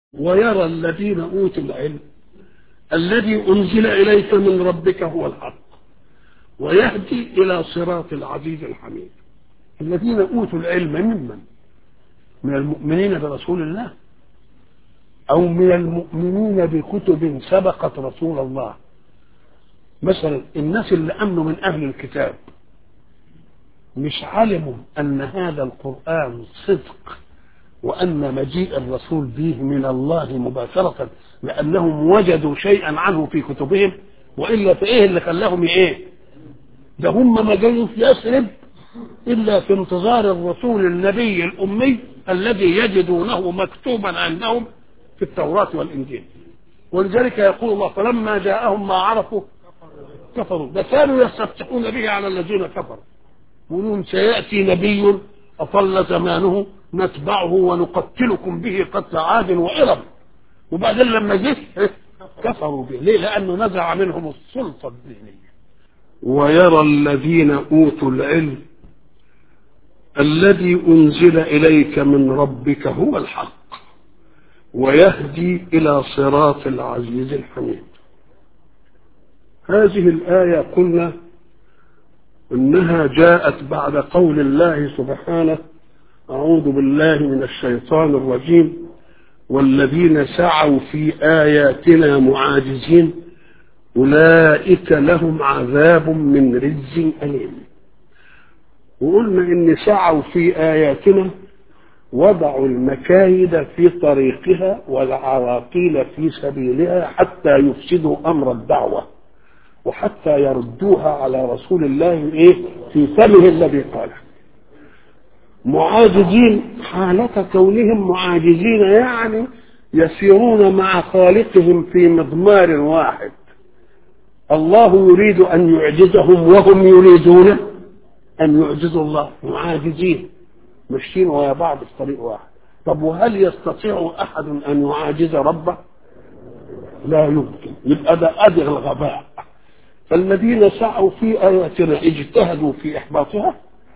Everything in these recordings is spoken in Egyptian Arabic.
ويرى الذين أوتوا العلم الذي أنزل إليك من ربك هو الحق ويهدي إلى صراط العزيز الحميد الذين أوتوا العلم ممن من المؤمنين برسول الله أو من المؤمنين بكتب سبقت رسول الله مثلا الناس اللي أمنوا من أهل الكتاب مش علموا أن هذا القرآن صدق وأن مجيء الرسول به من الله مباشرة لأنهم وجدوا شيئا عنه في كتبهم وإلا في إيه اللي خلاهم إيه ده هم ما جايوا في يثرب إلا في انتظار الرسول النبي الأمي الذي يجدونه مكتوبا عندهم في التوراة والإنجيل ولذلك يقول الله فلما جاءهم ما عرفوا كفروا ده كانوا يستفتحون به على الذين كفروا يقولون سيأتي نبي أطل زمانه نتبعه ونقتلكم به قتل عاد وإرم وبعدين لما جه كفروا به ليه لأنه نزع منهم السلطة الدينية ويرى الذين أوتوا العلم الذي أنزل إليك من ربك هو الحق ويهدي إلى صراط العزيز الحميد هذه الآية قلنا إنها جاءت بعد قول الله سبحانه أعوذ بالله من الشيطان الرجيم والذين سعوا في آياتنا معاجزين أولئك لهم عذاب من رجز أليم وقلنا إن سعوا في آياتنا وضعوا المكايد في طريقها والعراقيل في سبيلها حتى يفسدوا أمر الدعوة وحتى يردوها على رسول الله إيه في فمه الذي قاله معاجزين حالة كونهم معاجزين يعني يسيرون مع خالقهم في مضمار واحد الله يريد أن يعجزهم وهم يريدون أن يعجزوا الله معاجزين ماشيين ويا بعض في طريق واحد طب وهل يستطيع أحد أن يعاجز ربه لا يمكن يبقى ده أدي الغباء فالذين سعوا في آياتنا اجتهدوا في إحباطها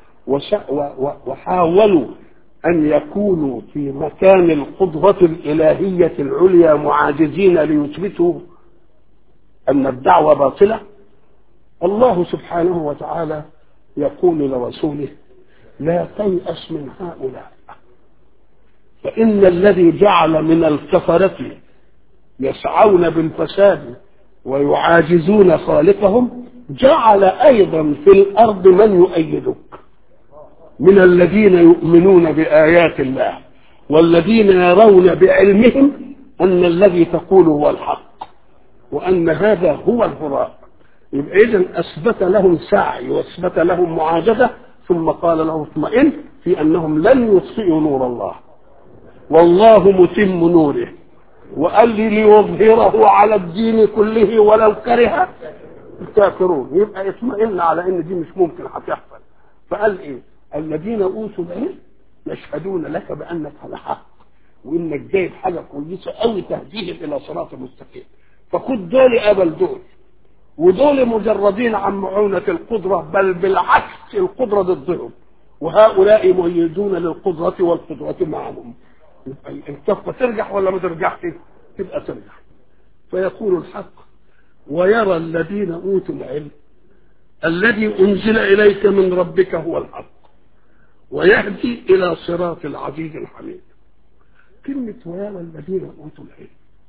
وحاولوا أن يكونوا في مكان القدرة الإلهية العليا معاجزين ليثبتوا أن الدعوة باطلة الله سبحانه وتعالى يقول لرسوله لا تيأس من هؤلاء فإن الذي جعل من الكفرة يسعون بالفساد ويعاجزون خالقهم جعل أيضا في الأرض من يؤيدك من الذين يؤمنون بآيات الله والذين يرون بعلمهم أن الذي تقول هو الحق وأن هذا هو الهراء يبقى إذا أثبت لهم سعي وأثبت لهم معاجزة ثم قال له اطمئن في أنهم لن يطفئوا نور الله والله متم نوره وقال لي ليظهره على الدين كله ولو كره الكافرون يبقى اطمئن على ان دي مش ممكن هتحصل فقال ايه الذين اوتوا العلم يشهدون لك بانك على حق وانك جايب حاجه كويسه قوي تهديهم الى صراط مستقيم فخد دول قبل دول ودول مجردين عن معونة القدرة بل بالعكس القدرة ضدهم وهؤلاء مؤيدون للقدرة والقدرة معهم الكفة ترجح ولا ما ترجحش تبقى ترجح فيقول الحق ويرى الذين أوتوا العلم الذي أنزل إليك من ربك هو الحق ويهدي إلى صراط العزيز الحميد كلمة ويرى الذين أوتوا العلم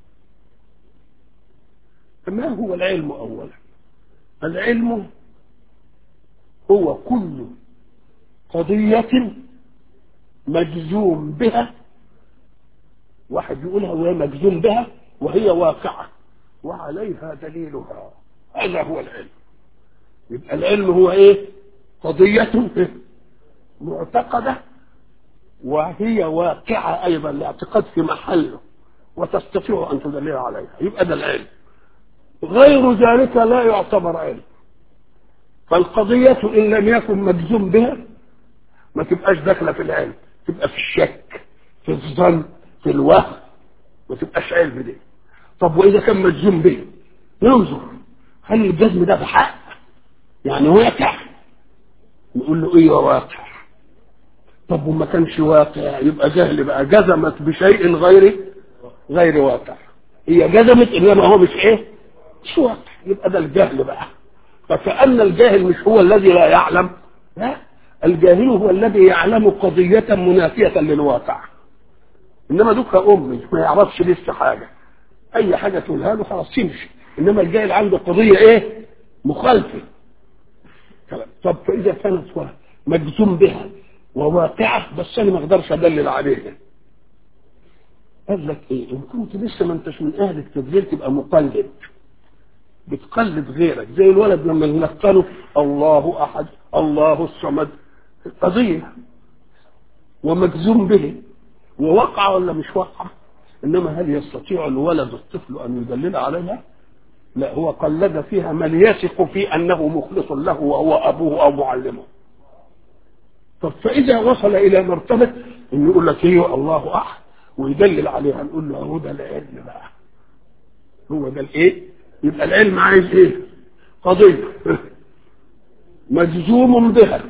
ما هو العلم أولا العلم هو كل قضية مجزوم بها واحد يقولها وهي مجزوم بها وهي واقعة وعليها دليلها هذا هو العلم يبقى العلم هو ايه قضية معتقدة وهي واقعة ايضا الاعتقاد في محله وتستطيع ان تدلل عليها يبقى ده العلم غير ذلك لا يعتبر علم فالقضية إن لم يكن مجزوم بها ما تبقاش داخلة في العلم تبقى في الشك في الظن في الوهم ما تبقاش علم دي طب وإذا كان مجزوم به ننظر هل الجزم ده بحق يعني واقع نقول له ايه واقع طب وما كانش واقع يبقى جهل بقى جزمت بشيء غير غير واقع هي جزمت انما هو مش ايه مش واقع يبقى ده الجهل بقى فكأن الجاهل مش هو الذي لا يعلم لا الجاهل هو الذي يعلم قضية منافية للواقع انما دوك امي ما يعرفش لسه حاجة اي حاجة تقولها له خلاص يمشي انما الجاهل عنده قضية ايه مخالفة طب فاذا كانت مجزوم بها وواقعة بس انا ما اقدرش ادلل عليها قال لك ايه ان كنت لسه ما انتش من اهل التدليل تبقى مقلد بتقلد غيرك زي الولد لما نلقنه الله احد الله الصمد قضيه ومجزوم به ووقع ولا مش وقع انما هل يستطيع الولد الطفل ان يدلل عليها لا هو قلد فيها من يثق في انه مخلص له وهو ابوه او معلمه طب فاذا وصل الى مرتبه انه يقول لك ايه الله احد ويدلل عليها نقول له هو ده العلم بقى هو ده الايه يبقى العلم عايز ايه قضيه مجزوم بها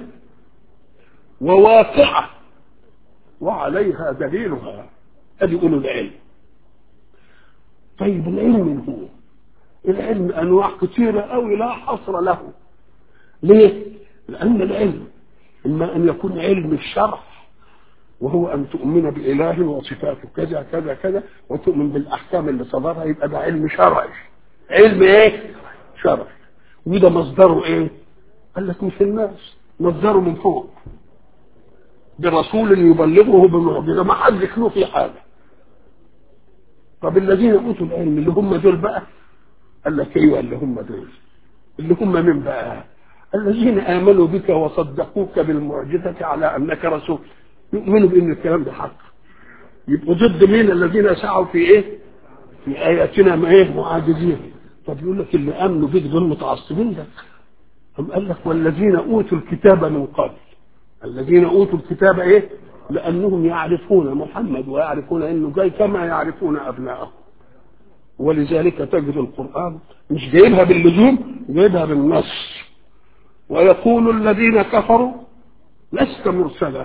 وواقعه وعليها دليلها ادي يقولوا العلم طيب العلم من هو العلم انواع كثيره قوي لا حصر له ليه لان العلم اما ان يكون علم الشرع وهو ان تؤمن باله وصفاته كذا كذا كذا وتؤمن بالاحكام اللي صدرها يبقى ده علم شرعي علم ايه شرعي وده مصدره ايه قال لك مش الناس مصدره من فوق برسول يبلغه بمعجزه ما حدش له في حاجه طب الذين اوتوا العلم اللي هم دول بقى قال لك ايوه اللي هم دول اللي هم من بقى الذين امنوا بك وصدقوك بالمعجزه على انك رسول يؤمنوا بان الكلام ده حق يبقوا ضد مين الذين سعوا في ايه في اياتنا ما ايه معاجزين طب يقول لك اللي امنوا بك دول متعصبين ده أم قال لك والذين اوتوا الكتاب من قبل الذين اوتوا الكتاب ايه لانهم يعرفون محمد ويعرفون انه جاي كما يعرفون ابنائهم ولذلك تجد القران مش جايبها باللزوم جايبها بالنص ويقول الذين كفروا لست مرسلا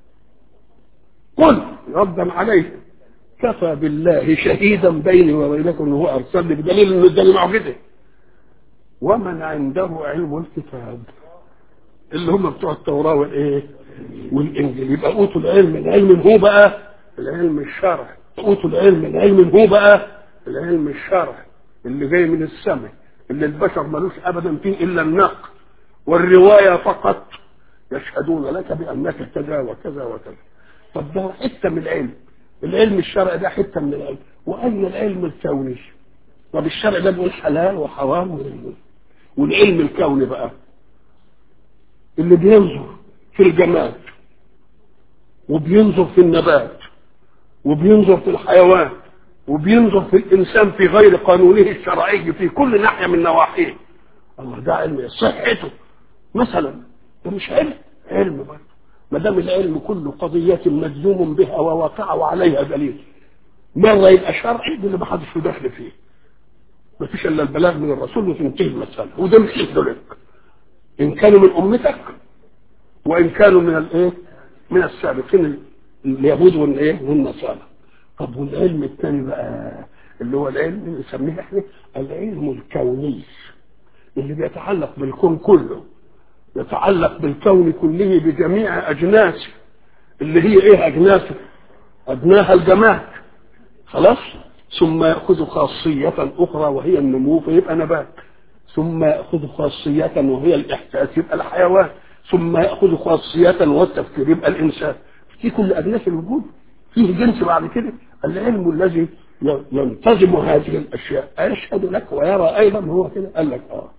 قل ردا عليه كفى بالله شهيدا بيني وبينكم انه هو ارسلني بدليل انه اداني معجزه ومن عنده علم الكتاب اللي هم بتوع التوراه والايه والانجيل يبقى اوتوا العلم العلم هو بقى العلم الشرعي اوتوا العلم العلم هو بقى العلم الشرعي اللي جاي من السماء اللي البشر ملوش ابدا فيه الا النقل والروايه فقط يشهدون لك بانك كذا وكذا وكذا طب ده حته من العلم العلم الشرعي ده حته من العلم واين العلم الكوني طب الشرع ده بيقول حلال وحرام والعلم الكوني بقى اللي بينظر في الجماد وبينظر في النبات وبينظر في الحيوان وبينظر في الانسان في غير قانونه الشرعي في كل ناحيه من نواحيه الله ده علم صحته مثلا ده مش علم علم برضه ما دام العلم كله قضية مجزوم بها وواقع وعليها دليل مرة يبقى شرعي ده اللي ما حدش دخل فيه ما فيش الا البلاغ من الرسول وتنتهي المسألة وده مش لك ان كانوا من امتك وان كانوا من الايه من السابقين اليهود والايه والنصارى طب والعلم الثاني بقى اللي هو العلم اللي نسميه احنا العلم الكوني اللي بيتعلق بالكون كله يتعلق بالكون كله بجميع اجناسه اللي هي ايه اجناسه ادناها الجماد خلاص ثم ياخذ خاصيه اخرى وهي النمو فيبقى نبات ثم ياخذ خاصيه وهي الاحساس يبقى الحيوان ثم ياخذ خاصيه والتفكير يبقى الانسان في كل اجناس الوجود فيه جنس بعد كده العلم الذي ينتظم هذه الاشياء يشهد لك ويرى ايضا هو كده قال لك اه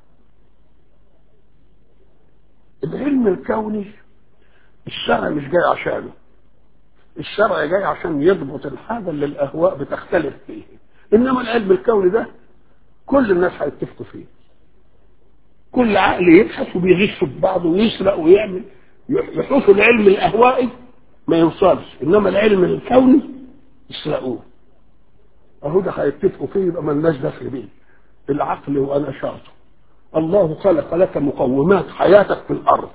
العلم الكوني الشرع مش جاي عشانه الشرع جاي عشان يضبط الحاجه اللي الاهواء بتختلف فيه انما العلم الكوني ده كل الناس هيتفقوا فيه كل عقل يبحث وبيغش في بعضه ويسرق ويعمل يحوش العلم الاهوائي ما يوصلش انما العلم الكوني يسرقوه اهو ده هيتفقوا فيه يبقى مالناش دخل بيه العقل ونشاطه الله خلق لك مقومات حياتك في الارض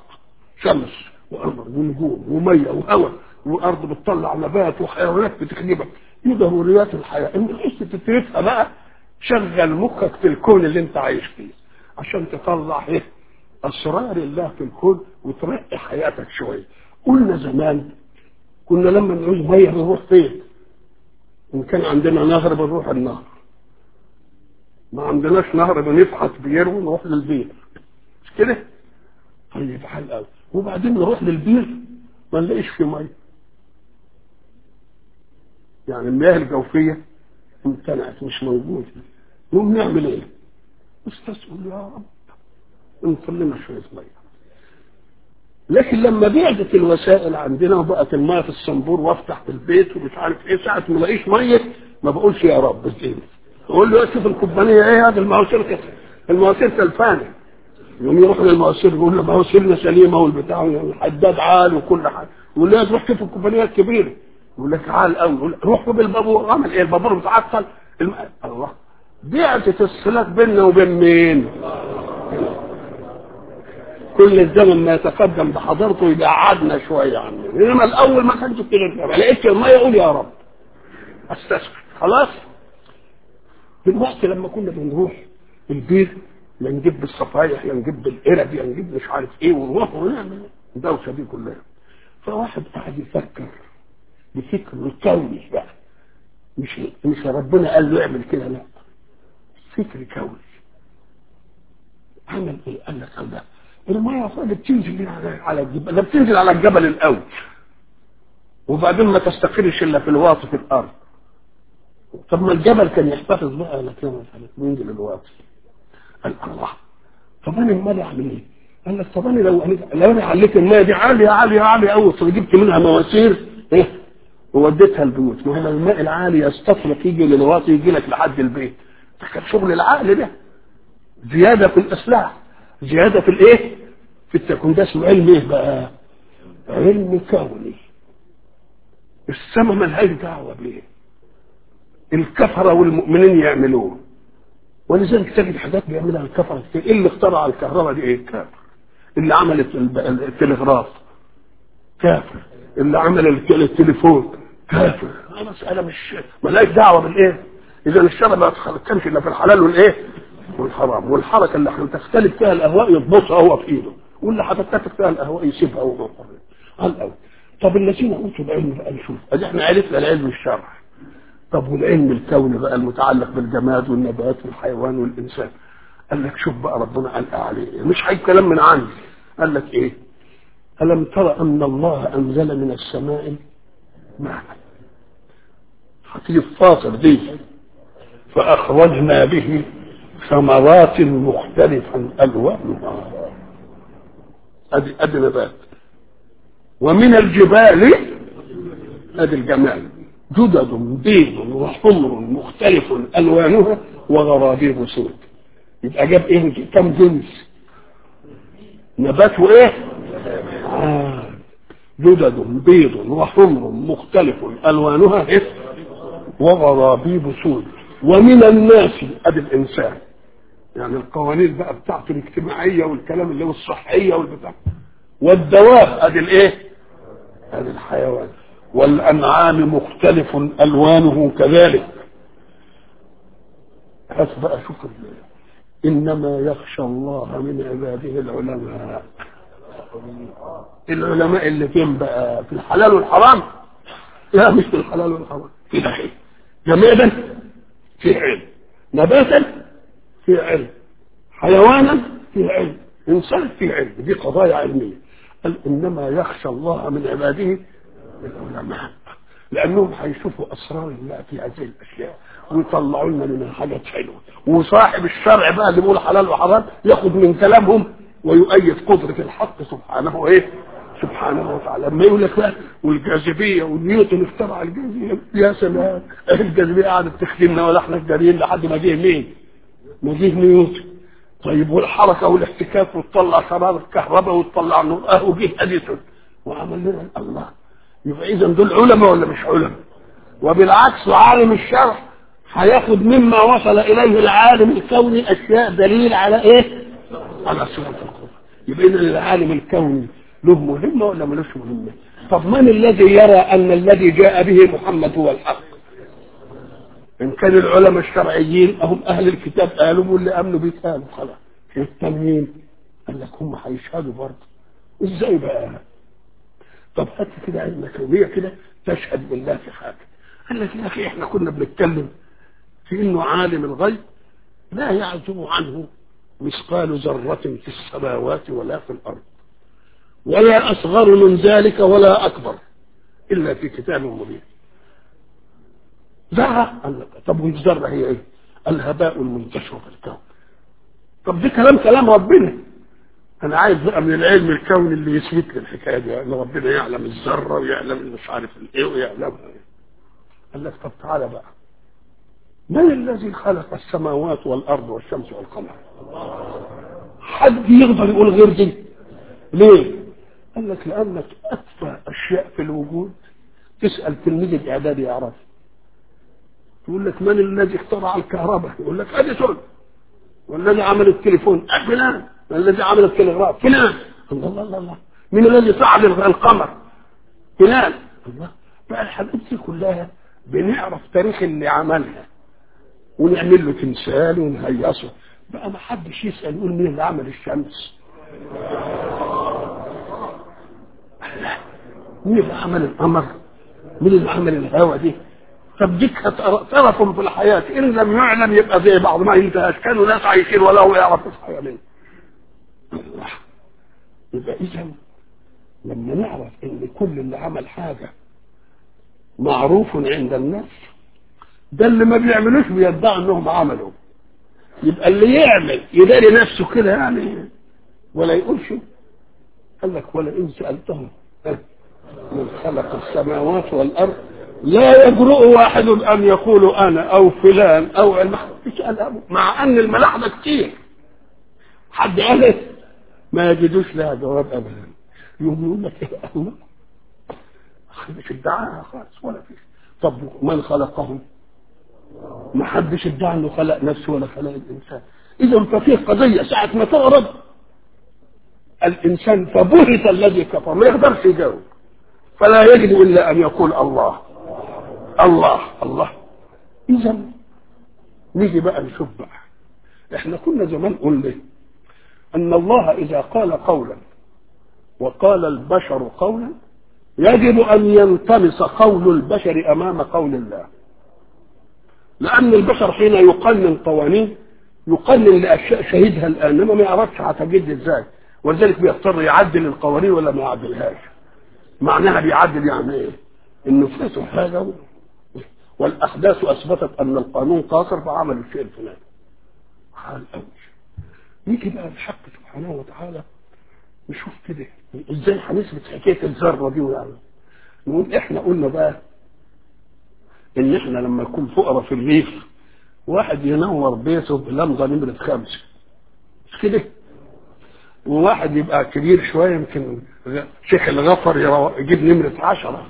شمس وقمر ونجوم وميه وهواء وارض بتطلع نبات وحيوانات بتخدمك دي ضروريات الحياه ان تحس تتركها بقى شغل مخك في الكون اللي انت عايش فيه عشان تطلع ايه اسرار الله في الكون وترقي حياتك شويه قلنا زمان كنا لما نعوز ميه بنروح فين ان كان عندنا نهر بنروح النهر ما عندناش نهر بنفحت بير ونروح للبير مش كده طيب حل قوي وبعدين نروح للبير ما نلاقيش فيه ميه يعني المياه الجوفيه امتنعت مش موجوده نقوم نعمل ايه؟ نستسأل يا رب انطر لنا شويه ميه لكن لما بعدت الوسائل عندنا وبقت الميه في الصنبور وافتح في البيت ومش عارف ايه ساعه ما الاقيش ميه ما بقولش يا رب ازاي اقول له شوف الكوبانيه ايه هذا المواسير كده المواسير تلفانه يوم يروح للمواسير يقول له مواسيرنا سليمه والبتاع الحداد عال وكل حاجه يقول له تروح شوف الكوبانيه الكبيره يقول لك عال قوي روح بالبابور عمل ايه البابور متعطل الم... الله بعدت الصلات بيننا وبين مين؟ كل الزمن ما يتقدم بحضرته يبعدنا شويه عنه انما الاول ما كانش كده ما لقيتش الميه يقول يا رب استسقط خلاص دلوقتي لما كنا بنروح البيت يا نجيب بالصفايح يا نجيب بالقرب يا نجيب مش عارف ايه ونروح ونعمل الدوشه دي كلها فواحد قاعد يفكر بفكر الكوني بقى مش مش ربنا قال له اعمل كده لا فكر كوني عمل ايه؟ قال لك الله الميه اللي بتنزل على الجبل ده بتنزل على الجبل الاول وبعدين ما تستقرش الا في الواطي في الارض طب ما الجبل كان يحتفظ بقى لكن ينزل الواطي قال الله طب انا المال اعمل ايه؟ قال لك طب انا لو لو انا عليت الميه دي عاليه عاليه عاليه قوي جبت منها مواسير ايه ووديتها البيوت ما هو الماء العالي يستطرق يجي للواطي يجي لك لحد البيت ده كان شغل العقل ده زياده في الاصلاح زياده في الايه؟ في التكوين ده اسمه علم ايه بقى؟ علم كوني السماء ملهاش دعوه بيه الكفره والمؤمنين يعملوه ولذلك تجد حاجات بيعملها الكفره كتير ايه اللي اخترع الكهرباء دي ايه؟ كافر اللي عمل التلغراف كافر اللي عمل التليفون كافر مسألة مش ملهاش دعوة بالايه اذا الشرع ما يتكلمش الا في الحلال والايه والحرام والحركة اللي هتختلف فيها الاهواء يضبطها هو في ايده واللي هتتفق فيها الاهواء يسيبها هو حر على الاول طب الذين اوتوا العلم بقى نشوف ادي احنا عرفنا العلم الشرعي طب والعلم الكوني بقى المتعلق بالجماد والنبات والحيوان والانسان قال لك شوف بقى ربنا قال عليه مش هي كلام من عندي قال لك ايه ألم تر أن الله أنزل من السماء ماء هتيجي الفاطر دي فأخرجنا به ثمرات مختلفا ألوانها أدي أدي نبات ومن الجبال أدي الجمال جدد بيض وحمر مختلف ألوانها وغرابيب سود يبقى جاب إيه كم جنس نبات وإيه آه. جدد بيض وحمر مختلف الوانها إيه؟ وغرابيب سود ومن الناس ادي الانسان يعني القوانين بقى بتاعته الاجتماعيه والكلام اللي هو الصحيه والبتاع والدواب ادي الايه؟ ادي الحيوان والانعام مختلف الوانه كذلك هات بقى شوف انما يخشى الله من عباده العلماء العلماء اللي فين بقى في الحلال والحرام لا مش في الحلال والحرام في دحيح جمادا في علم نباتا في علم حيوانا في علم انسان في علم دي قضايا علميه قال انما يخشى الله من عباده العلماء لانهم هيشوفوا اسرار الله في هذه الاشياء ويطلعوا لنا منها حاجات حلوه وصاحب الشرع بقى اللي بيقول حلال وحرام ياخد من كلامهم ويؤيد قدرة الحق سبحانه ايه سبحانه وتعالى لما يقول لك بقى والجاذبيه ونيوتن اخترع الجاذبيه يا سلام الجاذبيه قعدت تخدمنا ولا احنا جاريين لحد ما جه مين؟ ما جه نيوتن طيب والحركه والاحتكاك وتطلع شرارة كهرباء وتطلع نور اه وجه اديسون وعمل لنا الله يبقى اذا دول علماء ولا مش علماء؟ وبالعكس عالم الشرع هياخد مما وصل اليه العالم الكوني اشياء دليل على ايه؟ على صفة القدرة يبقى إذا العالم الكوني له مهمة ولا ملوش مهمة طب من الذي يرى أن الذي جاء به محمد هو الحق ان كان العلماء الشرعيين هم اهل الكتاب قالوا واللي امنوا بيه قالوا خلاص التانيين قال لك هم هيشهدوا برضه ازاي بقى طب هات كده علم كونيه كده تشهد بالله في حاجه قال لك يا اخي احنا كنا بنتكلم في انه عالم الغيب لا يعزب عنه مثقال ذرة في السماوات ولا في الأرض ولا أصغر من ذلك ولا أكبر إلا في كتاب مبين ذرة قال لك طب والذرة هي إيه؟ الهباء المنتشر في الكون طب ده كلام كلام ربنا أنا عايز بقى من العلم الكوني اللي يثبت لي الحكاية دي أن ربنا يعلم الذرة ويعلم مش عارف الإيه ويعلم قال لك طب تعالى بقى من الذي خلق السماوات والارض والشمس والقمر حد يقدر يقول غير دي ليه قال لك لانك اتفه اشياء في الوجود تسال تلميذ الاعدادي يعرف يقول لك من الذي اخترع الكهرباء يقول لك اديسون والذي عمل التليفون فلان الذي عمل التلغراف فلان الله الله الله من الذي صعد القمر فلان الله بقى الحاجات دي كلها بنعرف تاريخ اللي عملها ونعمل له تمثال ونهيصه بقى ما حدش يسال يقول مين اللي عمل الشمس لا مين اللي عمل القمر مين اللي عمل الهواء دي طب ديك طرف في الحياة إن لم يعلم يبقى زي بعض ما ينتهاش كانوا ناس عايشين ولا هو يعرف يصحى منه الله يبقى إذا لما نعرف إن كل اللي عمل حاجة معروف عند الناس ده اللي ما بيعملوش بيدعي انهم عملوا يبقى اللي يعمل يداري نفسه كده يعني ولا يقولش قال لك ولئن سالتهم من خلق السماوات والارض لا يجرؤ واحد ان يقول انا او فلان او مش قال مع ان الملاحظه كتير حد قال ما يجدوش لها جواب ابدا يقوم يقول لك ايه الله مش ادعاها خالص ولا فيش طب من خلقهم ما حدش ادعى انه خلق نفسه ولا خلق الانسان اذا ففي قضيه ساعه ما تغرب الانسان فبهت الذي كفر ما يقدرش يجاوب فلا يجد الا ان يقول الله الله الله اذا نيجي بقى نشوف بقى احنا كنا زمان قلنا ان الله اذا قال قولا وقال البشر قولا يجب ان ينطمس قول البشر امام قول الله لأن البشر حين يقنن قوانين يقنن لأشياء شهدها الآن إنما ما يعرفش هتجد إزاي ولذلك بيضطر يعدل القوانين ولا ما يعدلهاش معناها بيعدل يعني إيه؟ إنه فاتوا حاجة والأحداث أثبتت أن القانون قاصر فعمل الشيء الفلاني حال أوي يجي بقى الحق سبحانه وتعالى نشوف كده ازاي هنثبت حكايه الذره دي ويعني نقول احنا قلنا بقى ان احنا لما يكون فقراء في الريف واحد ينور بيته بلمضه نمره خمسه مش كده وواحد يبقى كبير شويه يمكن شيخ الغفر يجيب نمره عشرة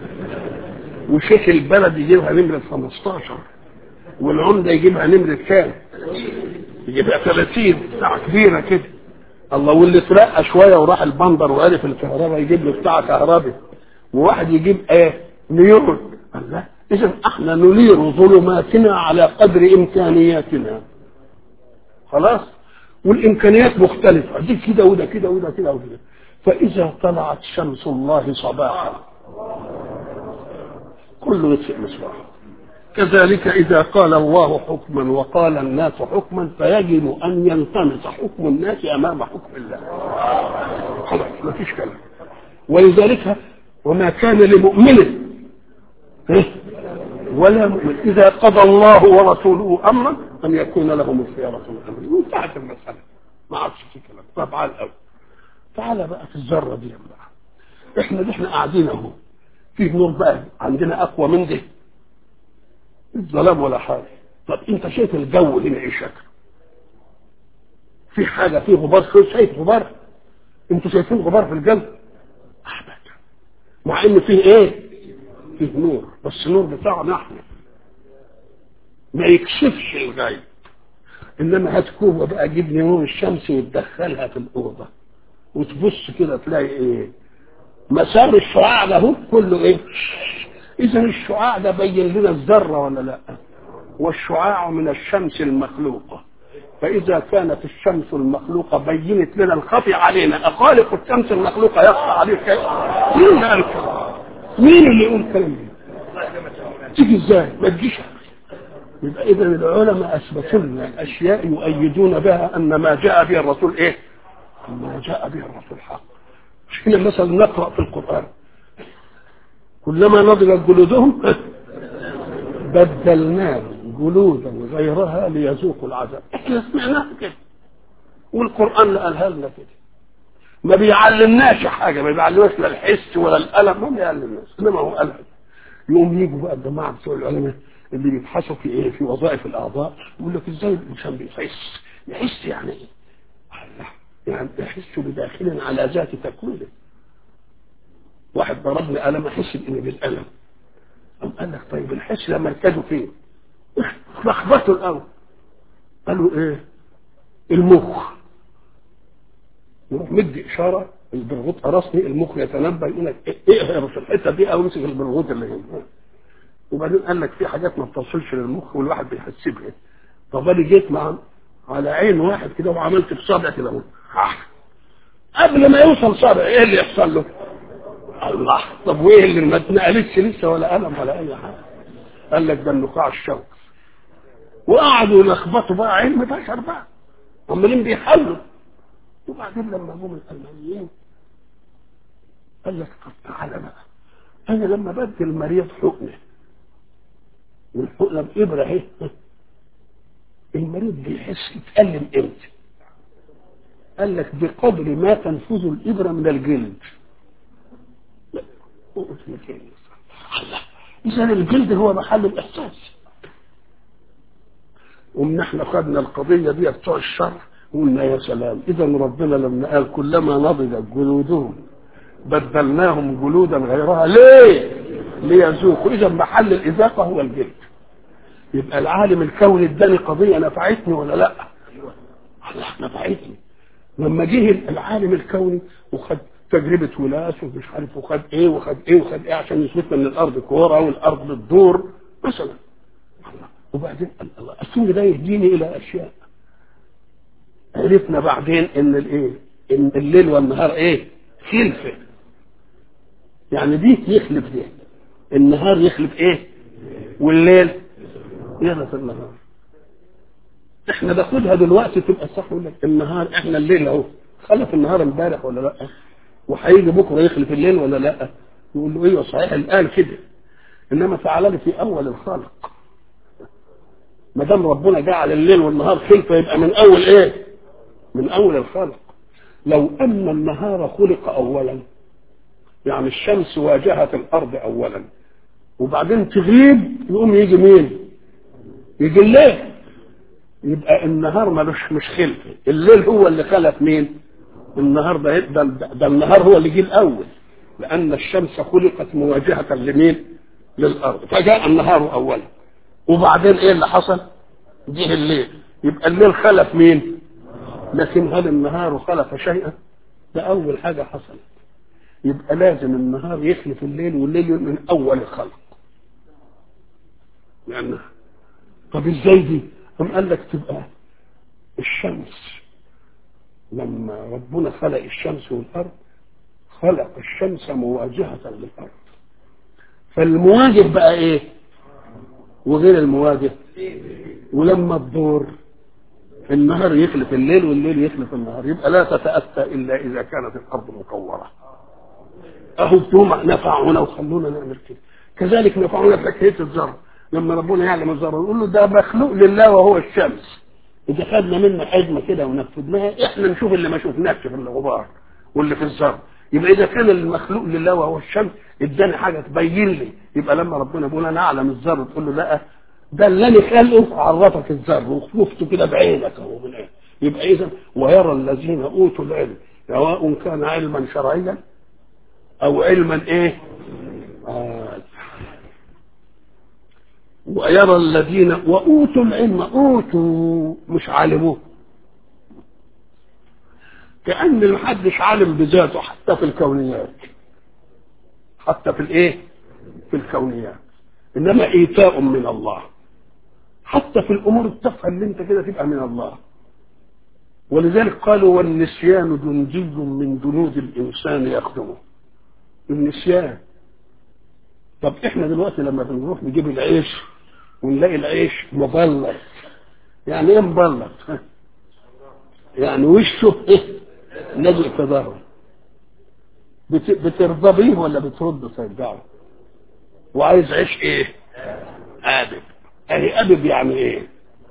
وشيخ البلد يجيبها نمره 15 والعمده يجيبها نمره كام؟ يجيبها 30 ساعه كبيره كده الله واللي اترقى شويه وراح البندر وعرف الكهرباء يجيب له بتاع كهربي وواحد يجيب ايه نيون الله اذا احنا ننير ظلماتنا على قدر امكانياتنا خلاص والامكانيات مختلفه دي كده وده كده وده كده وده فاذا طلعت شمس الله صباحا كله يطفئ مصباحه كذلك إذا قال الله حكما وقال الناس حكما فيجب أن ينطمس حكم الناس أمام حكم الله خلاص ما فيش كلام ولذلك وما كان لمؤمن ولا مؤمن إذا قضى الله ورسوله أمرا أن يكون لهم الخيارة من أمره وانتهت المسألة ما عادش في كلام طب على الأول تعالى بقى في الذرة دي بقى احنا اللي احنا قاعدين اهو في نور بقى عندنا أقوى من ده الظلام ولا حاجة طب انت شايف الجو هنا ايه شكل في حاجة في غبار شايف غبار انتوا شايفين غبار في الجو ابدا مع ان فيه ايه فيه نور بس النور بتاعنا احنا ما يكشفش الغيب انما هات كوبا بقى جيب نور الشمس وتدخلها في الاوضه وتبص كده تلاقي ايه مسار الشعاع ده هو كله ايه اذا الشعاع ده بين لنا الذره ولا لا والشعاع من الشمس المخلوقة فإذا كانت الشمس المخلوقة بينت لنا الخفي علينا أخالق الشمس المخلوقة يخفى عليه شيء مين اللي قال كده؟ مين اللي يقول الكلام ده؟ تيجي ازاي؟ ما تجيش يبقى إذا العلماء أثبتوا لنا أشياء يؤيدون بها أن ما جاء به الرسول إيه؟ ما جاء به الرسول حق مش كده مثلا نقرأ في القرآن كلما نضجت جلودهم بدلناهم جلودا غيرها ليذوقوا العذاب احنا سمعناها كده والقرآن اللي قالها لنا كده ما بيعلمناش حاجة ما بيعلمناش لا الحس ولا الألم ما بيعلمناش إنما هو قالها يقوم يجوا بقى الجماعة بتوع العلماء اللي بيبحثوا في ايه في وظائف الأعضاء يقول لك ازاي الإنسان بيحس يحس يعني ايه؟ يعني يحس بداخل على ذات تكوينه واحد ضربني قلم احس باني بالالم قام قال لك طيب الحس ده مركزه فين؟ لخبطه الاول قالوا ايه؟ المخ يروح مدي اشاره البرغوث قرصني المخ يتنبه يقول لك ايه ايه في الحته دي او امسك البرغوث اللي هنا وبعدين قال لك في حاجات ما بتوصلش للمخ والواحد بيحس بها طب انا جيت مع على عين واحد كده وعملت بصابع كده اهو قبل ما يوصل صابع ايه اللي يحصل له؟ الله طب وايه اللي ما اتنقلتش لسه ولا قلم ولا اي حاجه قال لك ده النقاع الشوك وقعدوا يلخبطوا بقى علم بشر بقى عمالين بيحلوا وبعدين لما جم الالمانيين قال لك طب تعالى بقى انا لما بدي المريض حقنه والحقنه بابره اهي المريض بيحس يتألم امتى قال لك بقدر ما تنفذ الابره من الجلد الله اذا الجلد هو محل الاحساس ومن احنا خدنا القضيه دي بتوع الشر قلنا يا سلام اذا ربنا لما قال كلما نضجت جلودهم بدلناهم جلودا غيرها ليه ليذوقوا اذا محل الاذاقه هو الجلد يبقى العالم الكوني اداني قضيه نفعتني ولا لا الله نفعتني لما جه العالم الكوني وخد تجربة ولاس ومش عارف وخد ايه وخد ايه وخد ايه عشان يثبت ان الارض كورة والارض بتدور مثلا وبعدين الله السنة ده يهديني الى اشياء عرفنا بعدين ان الايه ان الليل والنهار ايه خلفة يعني دي يخلف دي النهار يخلف ايه والليل يخلف النهار احنا ناخدها دلوقتي تبقى صح يقول لك النهار احنا الليل اهو خلف النهار امبارح ولا لا وهيجي بكره يخلف الليل ولا لا يقول له ايوه صحيح الان كده انما تعالى لي في اول الخلق ما دام ربنا جعل الليل والنهار خلفه يبقى من اول ايه من اول الخلق لو ان النهار خلق اولا يعني الشمس واجهت الارض اولا وبعدين تغيب يقوم يجي مين يجي الليل يبقى النهار ملوش مش خلفه الليل هو اللي خلف مين النهار ده, ده, ده النهار هو اللي جه الاول لان الشمس خلقت مواجهه لمين للارض فجاء النهار اولا وبعدين ايه اللي حصل جه الليل يبقى الليل خلف مين لكن هل النهار خلف شيئا ده اول حاجه حصلت يبقى لازم النهار يخلف الليل والليل من اول الخلق يعني طب ازاي دي قام قال لك تبقى الشمس لما ربنا خلق الشمس والارض خلق الشمس مواجهة للارض فالمواجه بقى ايه وغير المواجه ولما تدور النهار يخلف الليل والليل يخلف النهار يبقى لا تتأتى إلا إذا كانت الأرض مكورة أهو بتوم نفعونا وخلونا نعمل كده كذلك نفعونا في حكاية الذرة لما ربنا يعلم الذرة يقول له ده مخلوق لله وهو الشمس إذا خدنا منه حجمة كده ونفذناها إحنا نشوف اللي ما شفناش في الغبار واللي في الذرة يبقى إذا كان المخلوق لله وهو الشمس اداني حاجة تبين لي يبقى لما ربنا بيقول أنا أعلم الذرة تقول له لا ده اللي انا خلقه عرفك الذر وشفته كده بعينك اهو من ايه يبقى اذا ويرى الذين اوتوا العلم سواء كان علما شرعيا او علما ايه آه. ويرى الذين واوتوا العلم اوتوا مش علموه كأن محدش عالم بذاته حتى في الكونيات حتى في الايه في الكونيات انما ايتاء من الله حتى في الامور التافهه اللي انت كده تبقى من الله ولذلك قالوا والنسيان جندي من جنود الانسان يخدمه النسيان طب احنا دلوقتي لما بنروح نجيب العيش ونلاقي العيش مبلط يعني ايه مبلط يعني وشه ايه لازق في ظهره بت- بترضى بيه ولا بترد ترجعه وعايز عيش ايه ابب اهي ابب يعني ايه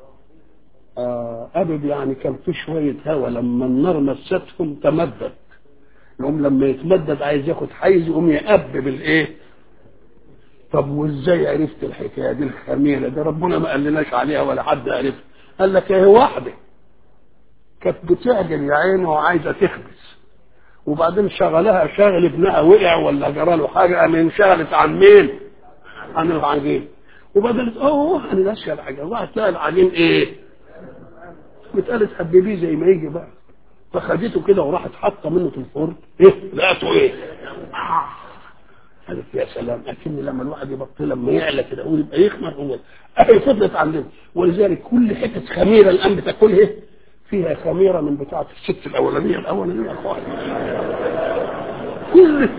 آه ابب يعني كان في شويه هواء لما النار مستهم تمدد يقوم لما يتمدد عايز ياخد حيز يقوم يأبب الايه طب وازاي عرفت الحكايه دي الخميره دي ربنا ما قالناش عليها ولا حد عرف قال لك ايه واحده كانت بتعجل يا عيني وعايزه تخبز وبعدين شغلها شاغل ابنها وقع ولا جرى له حاجه قام انشغلت عن مين؟ عن العجين وبعدين قالت اوه انا ناسيه العجين راحت تلاقي العجين ايه؟ قالت حبيبيه زي ما يجي بقى فخدته كده وراحت حاطه منه في الفرن ايه؟ لقيته ايه؟ آه. قالت يا سلام اكن لما الواحد يبطل لما يعلى كده هو يبقى يخمر هو اهي فضلت عندنا ولذلك كل حته خميره الان بتاكلها فيها خميره من بتاعه الست الاولانيه الاولانيه يا اخوان كل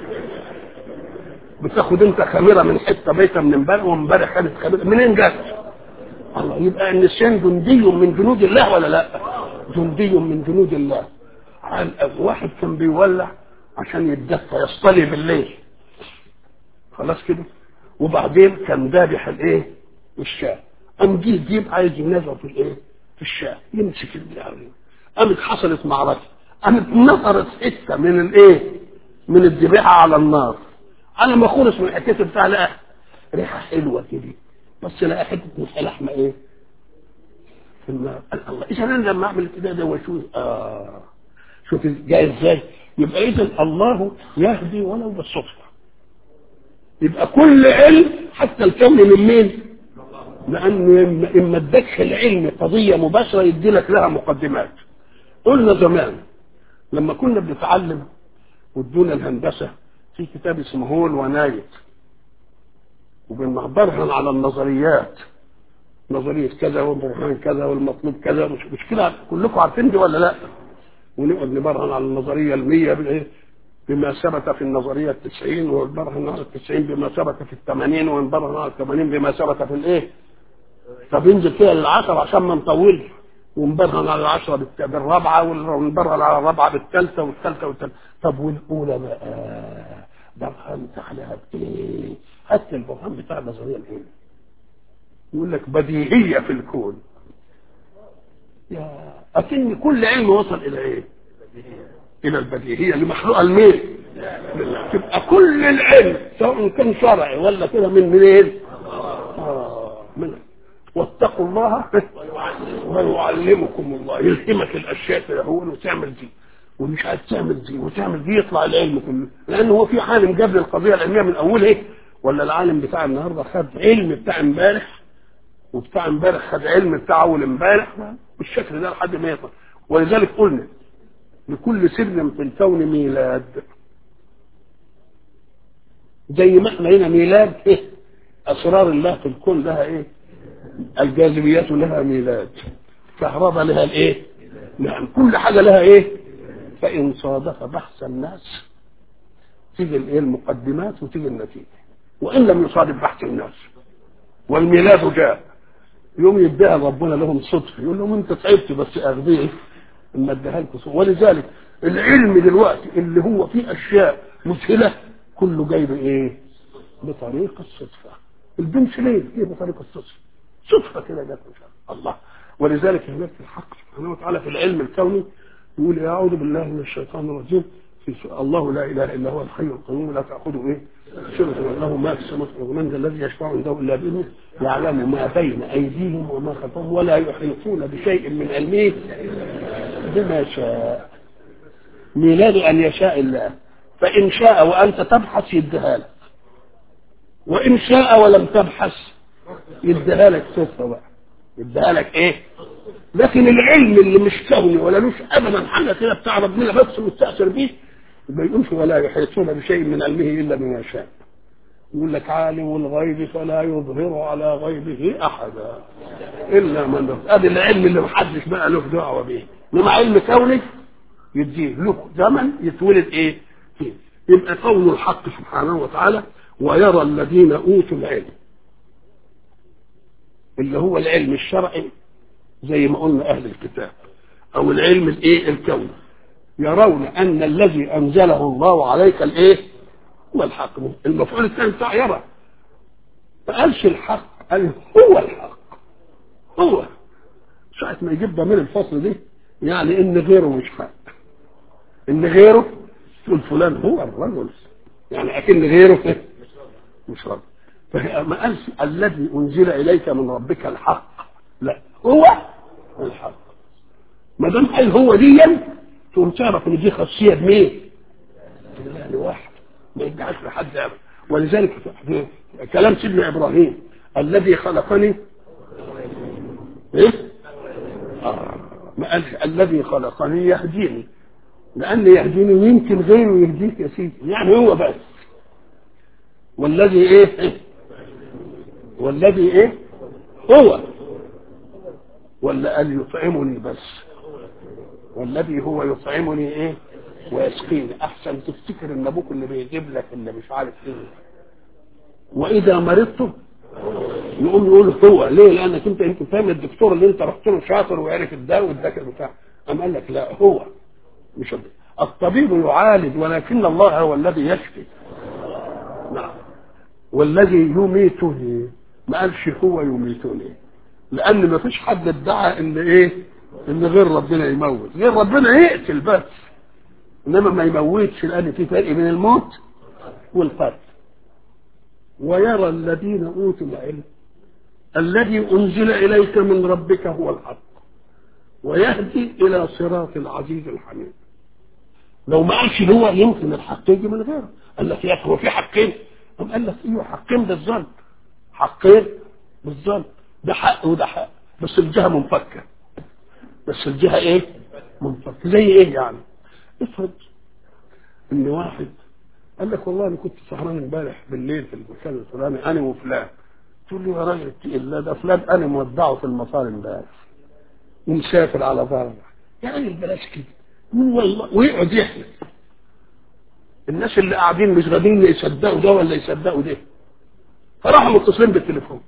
بتاخد انت خميره من حته بيته من امبارح وامبارح خدت خميره منين جت؟ الله يبقى النسيان جندي من جنود الله ولا لا؟ جندي من جنود الله عن- واحد كان بيولع عشان يتدفى يصطلي بالليل خلاص كده وبعدين كان ذابح الايه الشاه قام جه جيب عايز ينزع في الايه في الشاه يمسك البتاع قامت حصلت معركه قامت نطرت حته من الايه من الذبيحه على النار على ما خلص من الحته بتاع لقى ريحه حلوه كده بس لقى حته من لحمه ايه في النار قال الله اذا انا لما اعمل كده ده واشوف اه شوف جاي ازاي يبقى اذا الله يهدي ولو بالصدفه يبقى كل علم حتى الكون من مين؟ لانه إما- اما ادكش العلم قضيه مباشره يدي لك لها مقدمات. قلنا زمان لما كنا بنتعلم وادونا الهندسه في كتاب اسمه هول ونايت وبنبرهن على النظريات نظريه كذا وبرهان كذا والمطلوب كذا مش مش كده كلكم عارفين دي ولا لا؟ ونقعد نبرهن على النظريه المية بالايه؟ بما ثبت في النظرية التسعين ونبرهن على التسعين بما ثبت في الثمانين ونبرهن على الثمانين بما ثبت في الايه طب ينزل كده للعشرة عشان ما نطولش ونبرهن على العشرة بالت- بالرابعة ونبرهن على الرابعة بالثالثة والثالثة والثالثة طب والأولى بقى برهنت عليها بإيه؟ هات البرهان بتاع النظرية الأولى يقول لك بديهية في الكون يا أكن كل علم وصل إلى إيه؟ الى البديهيه اللي مخلوقه لمين؟ لله. تبقى كل العلم سواء كان شرعي ولا كده من منين؟ آه من واتقوا الله ويعلمكم الله يلهمك الاشياء كده هو وتعمل دي ومش عايز تعمل دي وتعمل دي يطلع العلم كله لان هو في عالم جاب لي القضيه العلميه من اولها ولا العالم بتاع النهارده خد علم بتاع امبارح وبتاع امبارح خد علم بتاع اول امبارح بالشكل ده لحد ما يطلع ولذلك قلنا لكل سر في الكون ميلاد زي ما احنا هنا ميلاد ايه اسرار الله في الكون لها ايه الجاذبيات لها ميلاد كهرباء لها الايه نعم كل حاجه لها ايه فان صادف بحث الناس تيجي الايه المقدمات وتيجي النتيجه وان لم يصادف بحث الناس والميلاد جاء يوم يديها ربنا لهم صدفه يقول لهم انت تعبت بس اغذيه اما اديها لكم صدفة. ولذلك العلم دلوقتي اللي هو فيه اشياء مذهله كله جاي بايه؟ بطريق الصدفه البنسلين هي بطريق الصدفه صدفه كده جت ان شاء الله الله ولذلك هناك في الحق سبحانه وتعالى في العلم الكوني يقول اعوذ بالله من الشيطان الرجيم في سؤال الله لا اله الا هو الحي القيوم لا تاخذه ايه؟ سنة له ما في السماوات ومن ذا الذي يشفع عنده الا باذنه يعلم ما بين ايديهم وما خلفهم ولا يحيطون بشيء من علمه بما شاء ميلاد ان يشاء الله فان شاء وانت تبحث يديها لك وان شاء ولم تبحث يديها لك صدفه بقى يديها لك ايه لكن العلم اللي مش كوني ولا لوش ابدا حاجه كده بتاع ربنا بس مستاثر بيه ما يقولش ولا يحيطون بشيء من علمه الا بما شاء يقول لك عالم الغيب فلا يظهر على غيبه احدا الا من ادي العلم اللي محدش بقى له دعوه بيه انما علم كوني يديه له زمن يتولد ايه فيه يبقى قول الحق سبحانه وتعالى ويرى الذين اوتوا العلم اللي هو العلم الشرعي زي ما قلنا اهل الكتاب او العلم الايه الكوني يرون ان الذي انزله الله عليك الايه هو الحق المفعول الثاني بتاع يرى ما قالش الحق قال هو الحق هو ساعة ما يجيب ضمير الفصل دي يعني ان غيره مش حق ان غيره تقول فلان هو الرجل يعني اكن غيره مش رجل فما قالش الذي انزل اليك من ربك الحق لا هو الحق ما دام قال هو ديا تقوم تعرف ان دي خاصيه بمين؟ بالله واحد ما يدعش لحد ابدا ولذلك في كلام سيدنا ابراهيم الذي خلقني ايه؟ آه. ما قالش الذي خلقني يهديني لان يهديني ويمكن غيره يهديك يا سيدي يعني هو بس والذي ايه؟ والذي ايه؟ هو ولا قال يطعمني بس والذي هو يطعمني ايه ويسقيني احسن تفتكر ان ابوك اللي بيجيب لك اللي مش عارف ايه واذا مرضت يقوم يقول هو ليه لانك انت انت فاهم الدكتور اللي انت رحت له شاطر وعرف الدواء واداك البتاع قام قال لك لا هو مش الطبيب يعالج ولكن الله هو الذي يشفي نعم والذي يميتني ما قالش هو يميتني لان ما فيش حد ادعى ان ايه ان غير ربنا يموت غير ربنا يقتل بس انما ما يموتش لان في فرق بين الموت والقتل ويرى الذين اوتوا العلم الذي انزل اليك من ربك هو الحق ويهدي الى صراط العزيز الحميد لو ما قالش هو يمكن الحق يجي من غيره قال لك يا هو في حقين قام قال لك ايوه حقين بالظن حقين بالظن ده حق وده حق بس الجهه منفكه بس الجهه ايه منفكه زي ايه يعني افرض ان واحد قال لك والله انا كنت سهران امبارح بالليل في المكان الفلاني انا وفلان تقول له يا راجل اتقي الله ده فلان انا مودعه في المطار امبارح ومسافر على ظهره يا راجل بلاش كده والله ويقعد يحلف الناس اللي قاعدين مش قادرين يصدقوا ده ولا يصدقوا ده فراحوا متصلين بالتليفون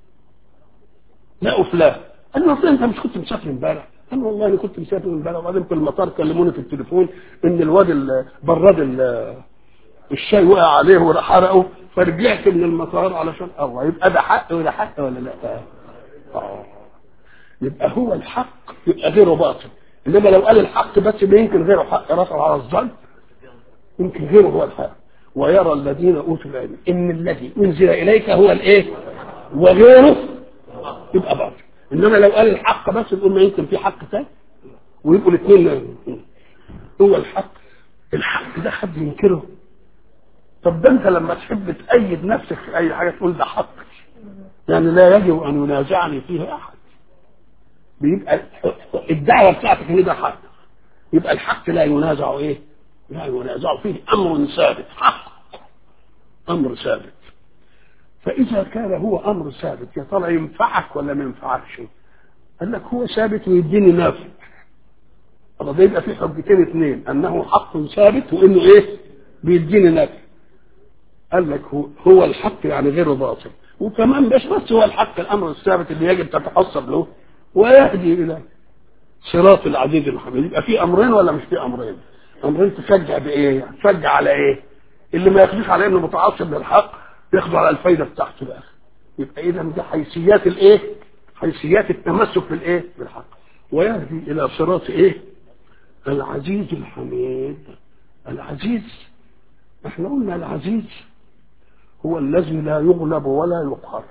لقوا فلان قال له فلان انت مش كنت مسافر امبارح قال له والله انا كنت مسافر امبارح وبعدين في المطار كلموني في التليفون ان الواد براد الشاي وقع عليه وراح حرقه فرجعت من المطار علشان الله يبقى ده حق ولا حق ولا لا آه. يبقى هو الحق يبقى غيره باطل انما لو قال الحق بس ما يمكن غيره حق رفع على الظن يمكن غيره هو الحق ويرى الذين اوتوا العلم ان الذي انزل اليك هو الايه وغيره يبقى باطل انما لو قال الحق بس يقول ما يمكن في حق ثاني ويبقوا الاثنين هو الحق الحق ده حد ينكره طب ده انت لما تحب تأيد نفسك في اي حاجه تقول ده حق يعني لا يجب ان ينازعني فيه احد بيبقى الدعوه بتاعتك ان ده حق يبقى الحق لا ينازع ايه؟ لا ينازع فيه امر ثابت حق امر ثابت فاذا كان هو امر ثابت يا ترى ينفعك ولا ما ينفعكش؟ قال لك هو ثابت ويديني نافع طب ده يبقى في حجتين اثنين انه حق ثابت وانه ايه؟ بيديني نافع قال لك هو, هو الحق يعني غير باطل وكمان مش بس هو الحق الامر الثابت اللي يجب تتحصل له ويهدي الى صراط العزيز الحميد يبقى في امرين ولا مش في امرين امرين تشجع بايه تشجع على ايه اللي ما ياخدوش على انه متعصب للحق ياخدوا على الفايده بتاعته بقى يبقى اذا دي حيثيات الايه حيثيات التمسك بالايه بالحق ويهدي الى صراط ايه العزيز الحميد العزيز احنا قلنا العزيز هو الذي لا يغلب ولا يقهر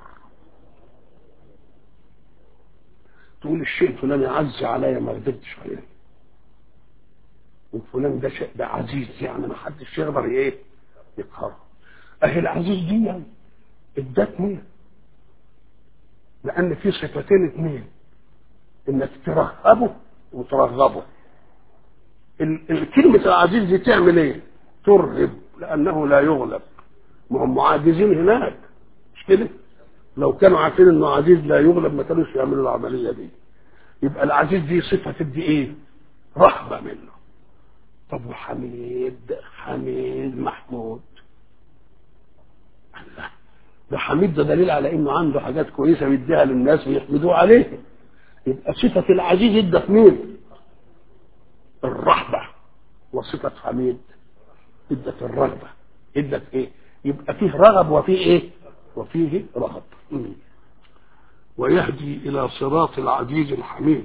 تقول الشيء فلان عز عليا ما قدرتش عليه وفلان ده شيء ده عزيز يعني ما حدش يقدر ايه يقهره اهي العزيز دي يعني ادتني لان في صفتين اثنين انك ترهبه وترغبه الكلمة العزيز دي تعمل ايه ترهب لانه لا يغلب ما هم معاجزين هناك مش كده لو كانوا عارفين انه عزيز لا يغلب ما كانوش يعملوا العمليه دي يبقى العزيز دي صفه تدي ايه رهبه منه طب وحميد حميد محمود الله ده حميد ده دليل على انه عنده حاجات كويسه بيديها للناس ويحمدوه عليه يبقى صفه العزيز ادت مين الرهبه وصفه حميد ادت الرغبه ادت ايه يبقى فيه رغب وفيه ايه وفيه رغب مم. ويهدي الى صراط العزيز الحميد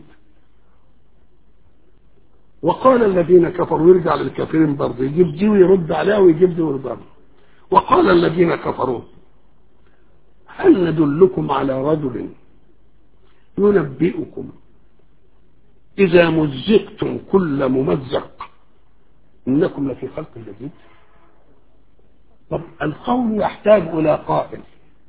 وقال الذين كفروا يرجع للكافرين برضه يجيب دي ويرد عليها ويجيب دي ويرد عليها وقال الذين كفروا هل ندلكم على رجل ينبئكم إذا مزقتم كل ممزق إنكم لفي خلق جديد طب القول يحتاج إلى قائل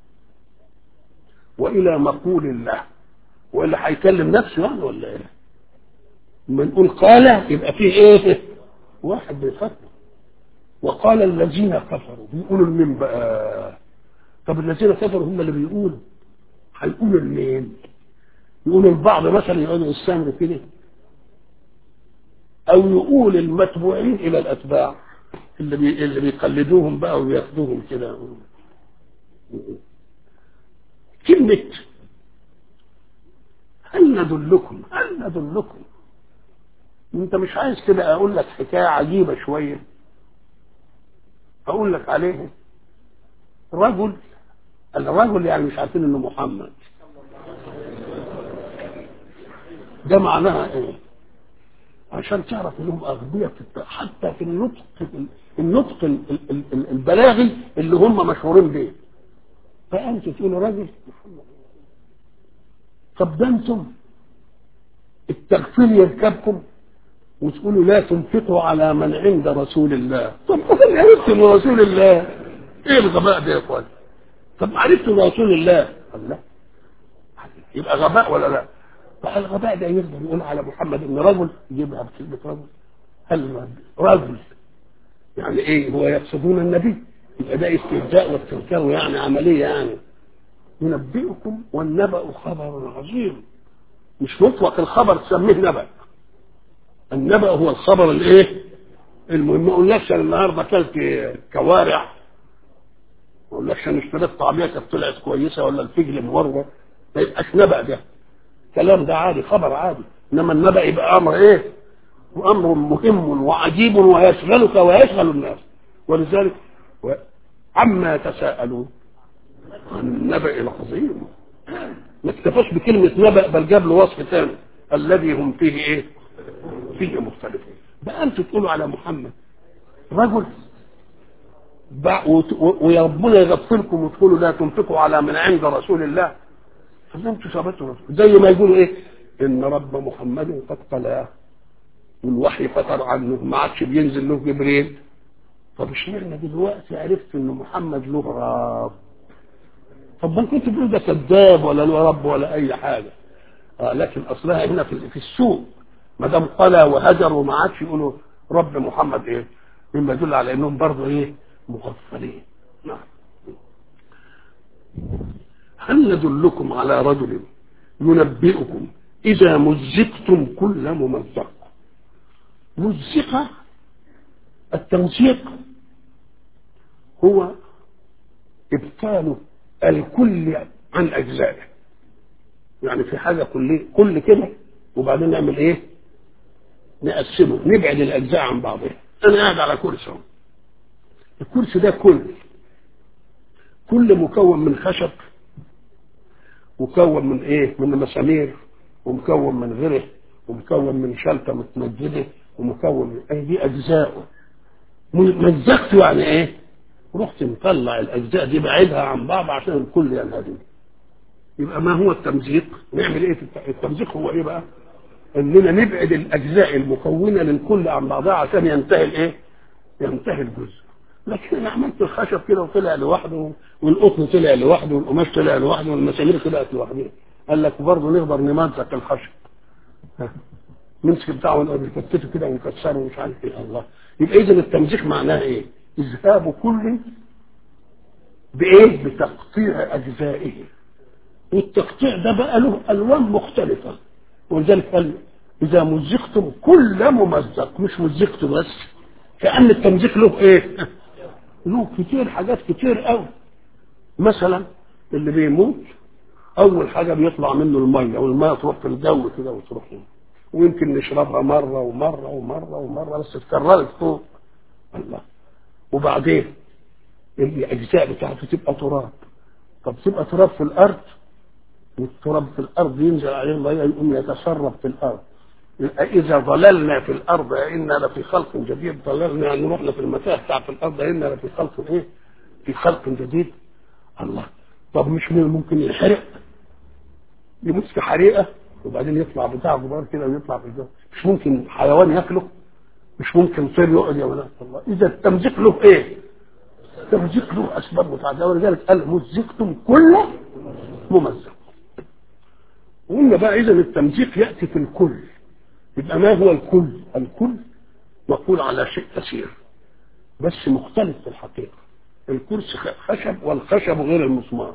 وإلى مقول الله وإلا هيكلم نفسه يعني ولا إيه؟ لما نقول قال يبقى فيه إيه؟ واحد بيفكر وقال الذين كفروا بيقولوا لمين بقى؟ طب الذين كفروا هم اللي بيقولوا هيقولوا لمين؟ يقولوا البعض مثلا يقعدوا يستمروا كده او يقول المتبوعين الى الاتباع اللي بي... اللي بيقلدوهم بقى وياخدوهم كده كلمة هل ندلكم هل ندلكم انت مش عايز كده اقول لك حكاية عجيبة شوية اقول لك عليه رجل الرجل يعني مش عارفين انه محمد ده معناها ايه عشان تعرف انهم اغبياء في حتى في النطق النطق البلاغي اللي هم مشهورين بيه فانت تقولوا راجل محمد طب ده انتم التغفير يركبكم وتقولوا لا تنفقوا على من عند رسول الله طب عرفتم رسول الله ايه الغباء ده يا اخوان طب عرفتم رسول الله الله يبقى غباء ولا لا فالغباء ده يقدر يقول على محمد ان رجل يجيبها بكلمه رجل هل رجل يعني ايه هو يقصدون النبي يبقى ده استهزاء واستنكار يعني عمليه يعني ينبئكم والنبأ خبر عظيم مش مطلق الخبر تسميه نبأ النبأ هو الخبر الايه المهم ما اقولكش انا النهارده اكلت كوارع ما اقولكش انا اشتريت طعميه كانت طلعت كويسه ولا الفجل مورور ما يبقاش نبأ ده الكلام ده عادي خبر عادي انما النبأ يبقى امر ايه وامر مهم وعجيب ويشغلك ويشغل الناس ولذلك و... عما يتساءلون عن النبأ العظيم ما اكتفاش بكلمة نبأ بل جاب له وصف ثاني الذي هم فيه ايه فيه مختلفون بقى انتوا تقولوا على محمد رجل وربنا يغفلكم وتقولوا لا تنفقوا على من عند رسول الله طب انتوا ثبتوا زي ما يقولوا ايه ان رب محمد قد قلاه والوحي فتر عنه ما عادش بينزل له جبريل طب اشمعنى دلوقتي عرفت ان محمد له رب طب ما كنت بتقول ده كذاب ولا له رب ولا اي حاجه آه لكن اصلها هنا في, في السوق ما دام قلى وهجر وما عادش يقولوا رب محمد ايه مما يدل على انهم برضه ايه مغفلين نعم هل ندلكم على رجل ينبئكم إذا مزقتم كل ممزق مزقة التمزيق هو إبطال الكل عن أجزائه يعني في حاجة كل كل كده وبعدين نعمل إيه؟ نقسمه نبعد الأجزاء عن بعضها أنا قاعد على كرسي الكرسي ده كل كل مكون من خشب مكون من ايه من مسامير ومكون من غره ومكون من شلته متمدده ومكون من اي دي اجزاء مزقت يعني ايه رحت مطلع الاجزاء دي بعيدها عن بعض عشان الكل ينهدم يبقى ما هو التمزيق نعمل ايه في التمزيق هو ايه بقى اننا نبعد الاجزاء المكونه للكل عن بعضها عشان ينتهي الايه ينتهي الجزء لكن انا عملت الخشب كده وطلع لوحده والقطن طلع لوحده والقماش طلع لوحده والمسامير طلعت لوحدها قال لك برضه نقدر نمزق الخشب نمسك بتاعه ونفتته كده ونكسره ومش عارف ايه الله يبقى اذا التمزيق معناه ايه؟ اذهاب كل بايه بتقطيع اجزائه والتقطيع ده بقى له الوان مختلفه ولذلك قال اذا مزقتم كل ممزق مش مزقته بس كان التمزيق له ايه له كتير حاجات كتير قوي مثلا اللي بيموت اول حاجه بيطلع منه الميه والميه تروح في الجو كده وتروح هنا ويمكن نشربها مره ومره ومره ومره بس اتكررت فوق الله وبعدين الاجزاء بتاعته تبقى تراب طب تبقى تراب في الارض والتراب في الارض ينزل عليه الميه يقوم يتسرب في الارض إذا ضللنا في الأرض إنا لفي خلق جديد ضللنا يعني رحنا في المتاهة بتاع في الأرض إنا لفي خلق إيه؟ في خلق جديد الله طب مش ممكن ينحرق يموت في حريقة وبعدين يطلع بتاع غبار كده ويطلع في الجو مش ممكن حيوان ياكله مش ممكن طير يقعد يا ولاد الله إذا التمزيق له إيه؟ التمزيق له أسباب متعددة ولذلك قال مزقتم كل ممزق وقلنا بقى إذا التمزيق يأتي في الكل يبقى ما هو الكل الكل مقول على شيء كثير بس مختلف في الحقيقة الكرسي خشب والخشب غير المسمار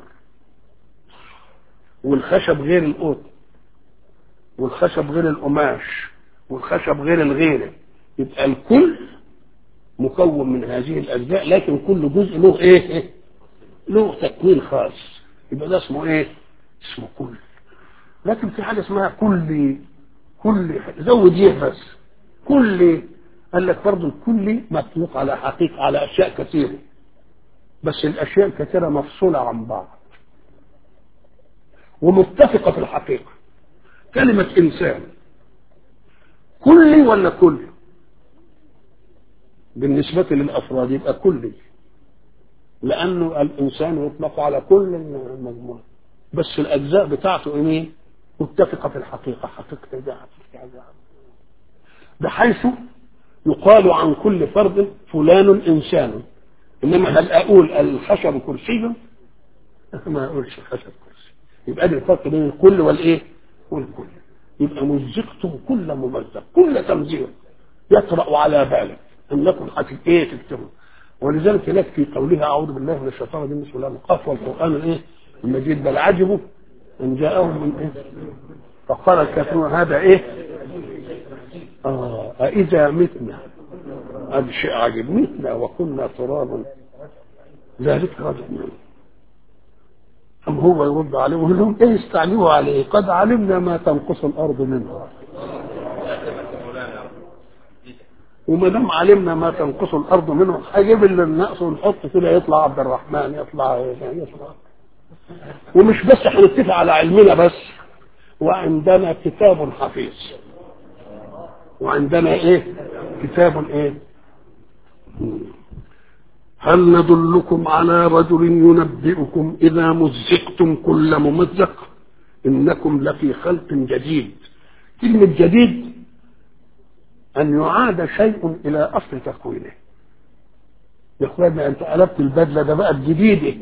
والخشب غير القط والخشب غير القماش والخشب غير الغيره يبقى الكل مكون من هذه الاجزاء لكن كل جزء له ايه له تكوين خاص يبقى ده اسمه ايه اسمه كل لكن في حاجه اسمها كل كل زود يه بس كل قال لك برضه الكل مطلوق على حقيقة على أشياء كثيرة بس الأشياء الكثيرة مفصولة عن بعض ومتفقة في الحقيقة كلمة إنسان كلي ولا كل بالنسبة للأفراد يبقى كلي لأنه الإنسان يطلق على كل المجموعة بس الأجزاء بتاعته إيه متفقة في الحقيقة حقيقة ده حقيقة ده بحيث يقال عن كل فرد فلان إنسان إنما هل أقول الخشب كرسي ما أقولش الخشب كرسي يبقى ده الفرق بين الكل والإيه والكل يبقى مزقتم كل ممزق كل تمزيق يطرأ على بالك أنكم حتى إيه تكتبوا ولذلك هناك في قولها أعوذ بالله من الشيطان الرجيم بسم الله القاف والقرآن الإيه المجيد بل عجبوا ان جاءهم من ايه فقال الكافرون هذا ايه اه اذا متنا هذا شيء عجيب متنا وكنا ترابا ذلك رجل منه أم هو يرد عليهم ويقول لهم ايه استعلوا عليه قد علمنا ما تنقص الارض منه وما دام علمنا ما تنقص الارض منه هجيب اللي النقص ونحط كده يطلع عبد الرحمن يطلع يطلع ومش بس هنتفق على علمنا بس وعندنا كتاب حفيظ وعندنا ايه كتاب ايه هل ندلكم على رجل ينبئكم اذا مزقتم كل ممزق انكم لفي خلق جديد كلمة جديد ان يعاد شيء الى اصل تكوينه يا اخوانا انت قلبت البدله ده بقت جديده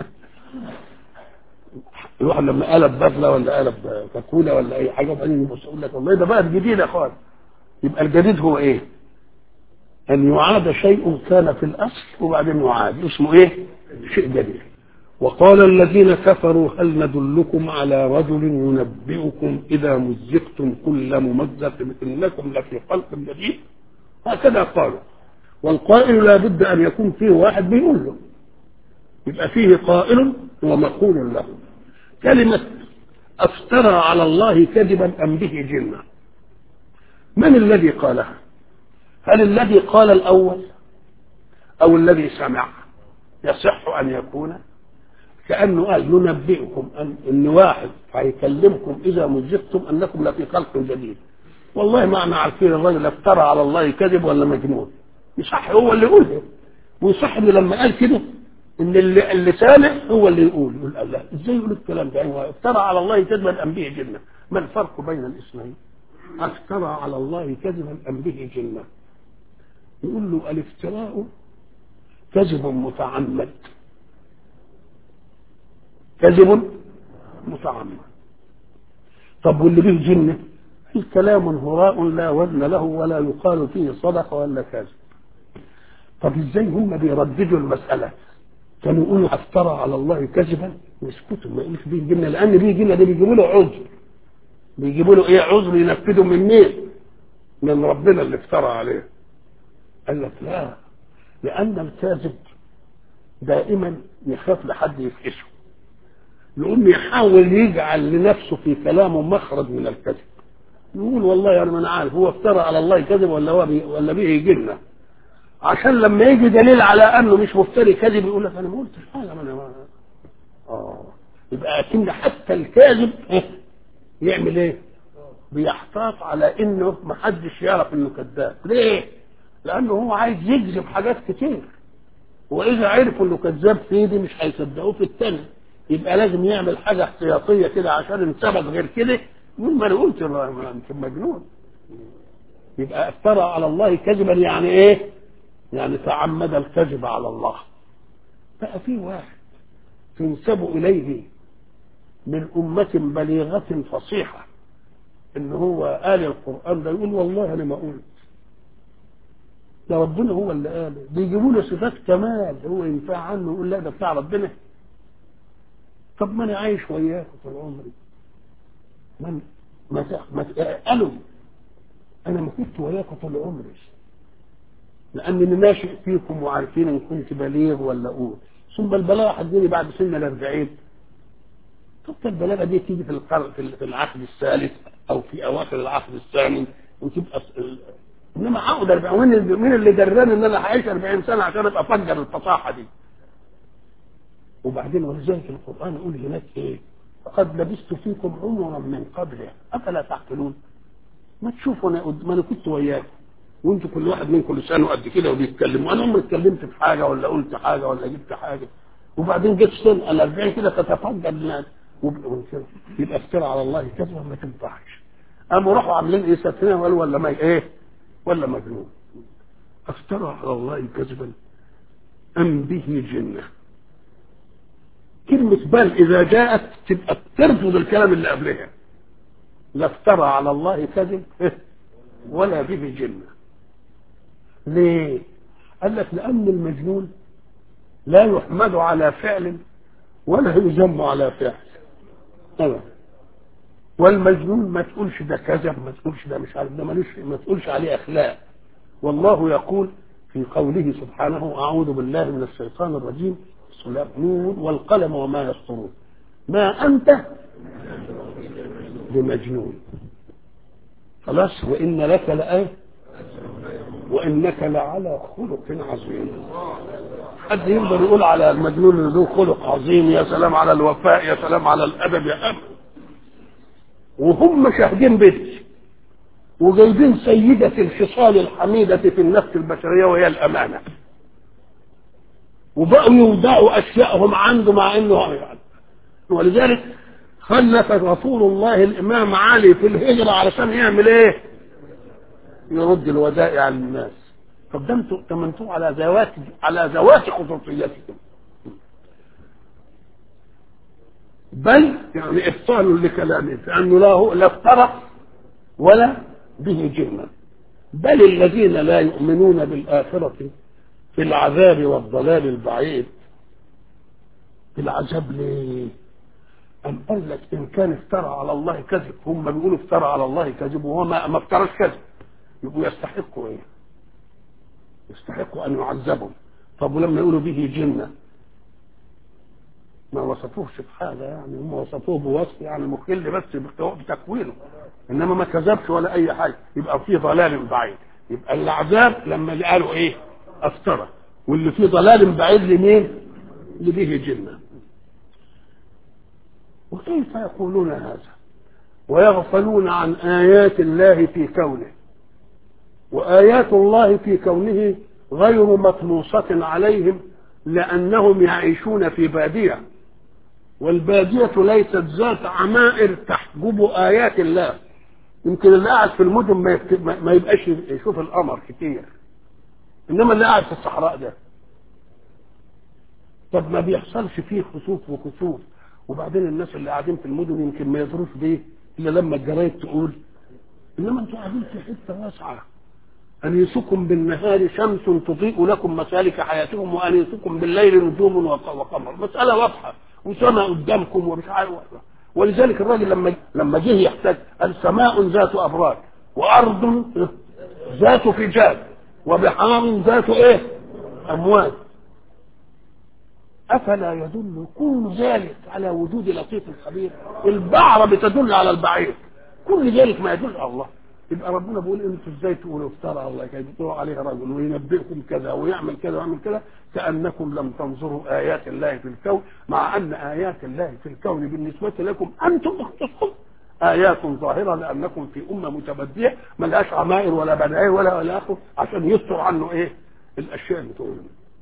الواحد لما قلب بدله ولا قلب كاكوله ولا اي حاجه وبعدين يبص يقول لك والله ده بقى جديد يا اخوان يبقى الجديد هو ايه؟ ان يعاد شيء كان في الاصل وبعدين يعاد اسمه ايه؟ شيء جديد وقال الذين كفروا هل ندلكم على رجل ينبئكم اذا مزقتم كل ممزق انكم لفي خلق جديد هكذا قالوا والقائل لا بد ان يكون فيه واحد بيقول له يبقى فيه قائل ومقول له كلمة افترى على الله كذبا ام به جنة من الذي قالها هل الذي قال الاول او الذي سمع يصح ان يكون كانه قال ينبئكم ان ان واحد هيكلمكم اذا مزقتم انكم لفي خلق جديد والله ما احنا عارفين الراجل افترى على الله كذب ولا مجنون يصح هو اللي يقولها ويصح انه لما قال كده ان اللي, اللي سامع هو اللي يقول يقول الله ازاي يقول الكلام ده هو افترى على الله كذبا ام به جنه ما الفرق بين الاثنين افترى على الله كذبا ام به جنه يقول له الافتراء كذب متعمد كذب متعمد طب واللي به جنه الكلام هراء لا وزن له ولا يقال فيه صدق ولا كذب طب ازاي هم بيرددوا المسألة كانوا يقولوا افترى على الله كذبا يسكتوا ما يقولوش بيجي لنا لان بيجي لنا ده بيجيبوا له عذر بيجيبوا له ايه عذر ينفذوا من مين؟ من ربنا اللي افترى عليه قال لك لا لان الكاذب دائما يخاف لحد يفقسه يقوم يحاول يجعل لنفسه في كلامه مخرج من الكذب يقول والله انا ما انا عارف هو افترى على الله كذب ولا هو بي ولا بيه يجي لنا عشان لما يجي دليل على انه مش مفتري كذب يقول لك انا ما قلتش حاجه ما انا ما اه يبقى اكن حتى الكاذب يعمل ايه؟ بيحتاط على انه ما حدش يعرف انه كذاب ليه؟ لانه هو عايز يكذب حاجات كتير واذا عرفوا انه كذاب في دي مش هيصدقوه في الثاني يبقى لازم يعمل حاجه احتياطيه كده عشان ان ثبت غير كده يقول ما انا قلت انت مجنون يبقى افترى على الله كذبا يعني ايه؟ يعني تعمد الكذب على الله بقى في واحد تنسب اليه من أمة بليغة فصيحة إن هو قال القرآن ده يقول والله أنا ما قلت ده ربنا هو اللي قال بيجيبوا له صفات كمال هو ينفع عنه يقول لا ده بتاع ربنا طب ما أنا عايش وياكم طول عمري من ما ما قالوا أنا ما كنت وياكم طول عمري لأنني ناشئ فيكم وعارفين إن كنت بليغ ولا أقول ثم البلاغة هتجيني بعد سن الأربعين طب البلاغه دي تيجي في القرن في العقد الثالث او في اواخر العقد الثاني وتبقى انما عقد 40 مين مين اللي دراني ان انا هعيش 40 سنه عشان ابقى افجر الفصاحه دي وبعدين ولذلك القران يقول هناك ايه فقد لبثت فيكم عمرا من قبله افلا تعقلون ما تشوفوا انا ما انا كنت وياكم وانتوا كل واحد منكم لسانه قد كده وبيتكلم وانا عمري اتكلمت في حاجه ولا قلت حاجه ولا جبت حاجه وبعدين جت سن ال 40 كده تتفجر الناس يبقى افترى على الله كذبا ما تنفعش قاموا راحوا عاملين ايه سفينه وقالوا ولا ما ايه ولا مجنون افترى على الله كذبا ام به جنه كلمة بل إذا جاءت تبقى ترفض الكلام اللي قبلها لا افترى على الله كذب ولا به جنة ليه؟ قال لك لأن المجنون لا يحمد على فعل ولا يذم على فعل طبعا والمجنون ما تقولش ده كذب ما تقولش ده مش عارف ده ملوش ما تقولش عليه اخلاق والله يقول في قوله سبحانه اعوذ بالله من الشيطان الرجيم نون والقلم وما يسطرون ما انت بمجنون خلاص وان لك لايه وانك لعلى خلق عظيم حد يقدر يقول على المجنون اللي له خلق عظيم يا سلام على الوفاء يا سلام على الادب يا أم وهم شاهدين بنت وجايبين سيدة الخصال الحميدة في النفس البشرية وهي الأمانة وبقوا يودعوا أشياءهم عنده مع إنه يعني ولذلك خلف رسول الله الإمام علي في الهجرة علشان يعمل إيه؟ يرد الودائع على الناس طب ده انتوا تمنتوا على ذوات على ذوات خصوصيتكم بل يعني ابطال لكلامه لانه لا هو لا افترى ولا به جنة بل الذين لا يؤمنون بالآخرة في العذاب والضلال البعيد في العذاب ليه؟ أم قال لك إن كان افترى على الله كذب هم بيقولوا افترى على الله كذب وهو ما ما افترىش كذب يبقوا يستحقوا ايه؟ يستحقوا ان يعذبوا طب ولما يقولوا به جنه ما وصفوهش بحاجه يعني هم وصفوه بوصف يعني مخل بس بتكوينه انما ما كذبش ولا اي حاجه يبقى في ضلال بعيد يبقى العذاب لما قالوا ايه؟ افترى واللي فيه ضلال بعيد لمين؟ لبه جنه وكيف يقولون هذا؟ ويغفلون عن آيات الله في كونه وآيات الله في كونه غير مطموسة عليهم لأنهم يعيشون في بادية والبادية ليست ذات عمائر تحجب آيات الله يمكن اللي قاعد في المدن ما, يكتب ما يبقاش يشوف القمر كتير إنما اللي قاعد في الصحراء ده طب ما بيحصلش فيه خسوف وكسوف وبعدين الناس اللي قاعدين في المدن يمكن ما يدروش بيه إلا لما الجرايد تقول إنما أنتوا قاعدين في حتة واسعة أنيسكم بالنهار شمس تضيء لكم مسالك حياتكم وأنيسكم بالليل نجوم وقمر مسألة واضحة وسماء قدامكم ومش عارف ولذلك الراجل لما لما جه يحتاج قال سماء ذات أبراج وأرض ذات فجاج وبحار ذات إيه؟ أمواج أفلا يدل كل ذلك على وجود لطيف خبير البعرة بتدل على البعير كل ذلك ما يدل على الله يبقى ربنا بيقول انتوا ازاي تقولوا افترى الله كده بتقولوا عليه رجل وينبئكم كذا ويعمل كذا ويعمل كذا كانكم لم تنظروا ايات الله في الكون مع ان ايات الله في الكون بالنسبه لكم انتم مختصون ايات ظاهره لانكم في امه متبديه ملهاش عمائر ولا بدائل ولا ولا اخره عشان يستر عنه ايه الاشياء اللي تقول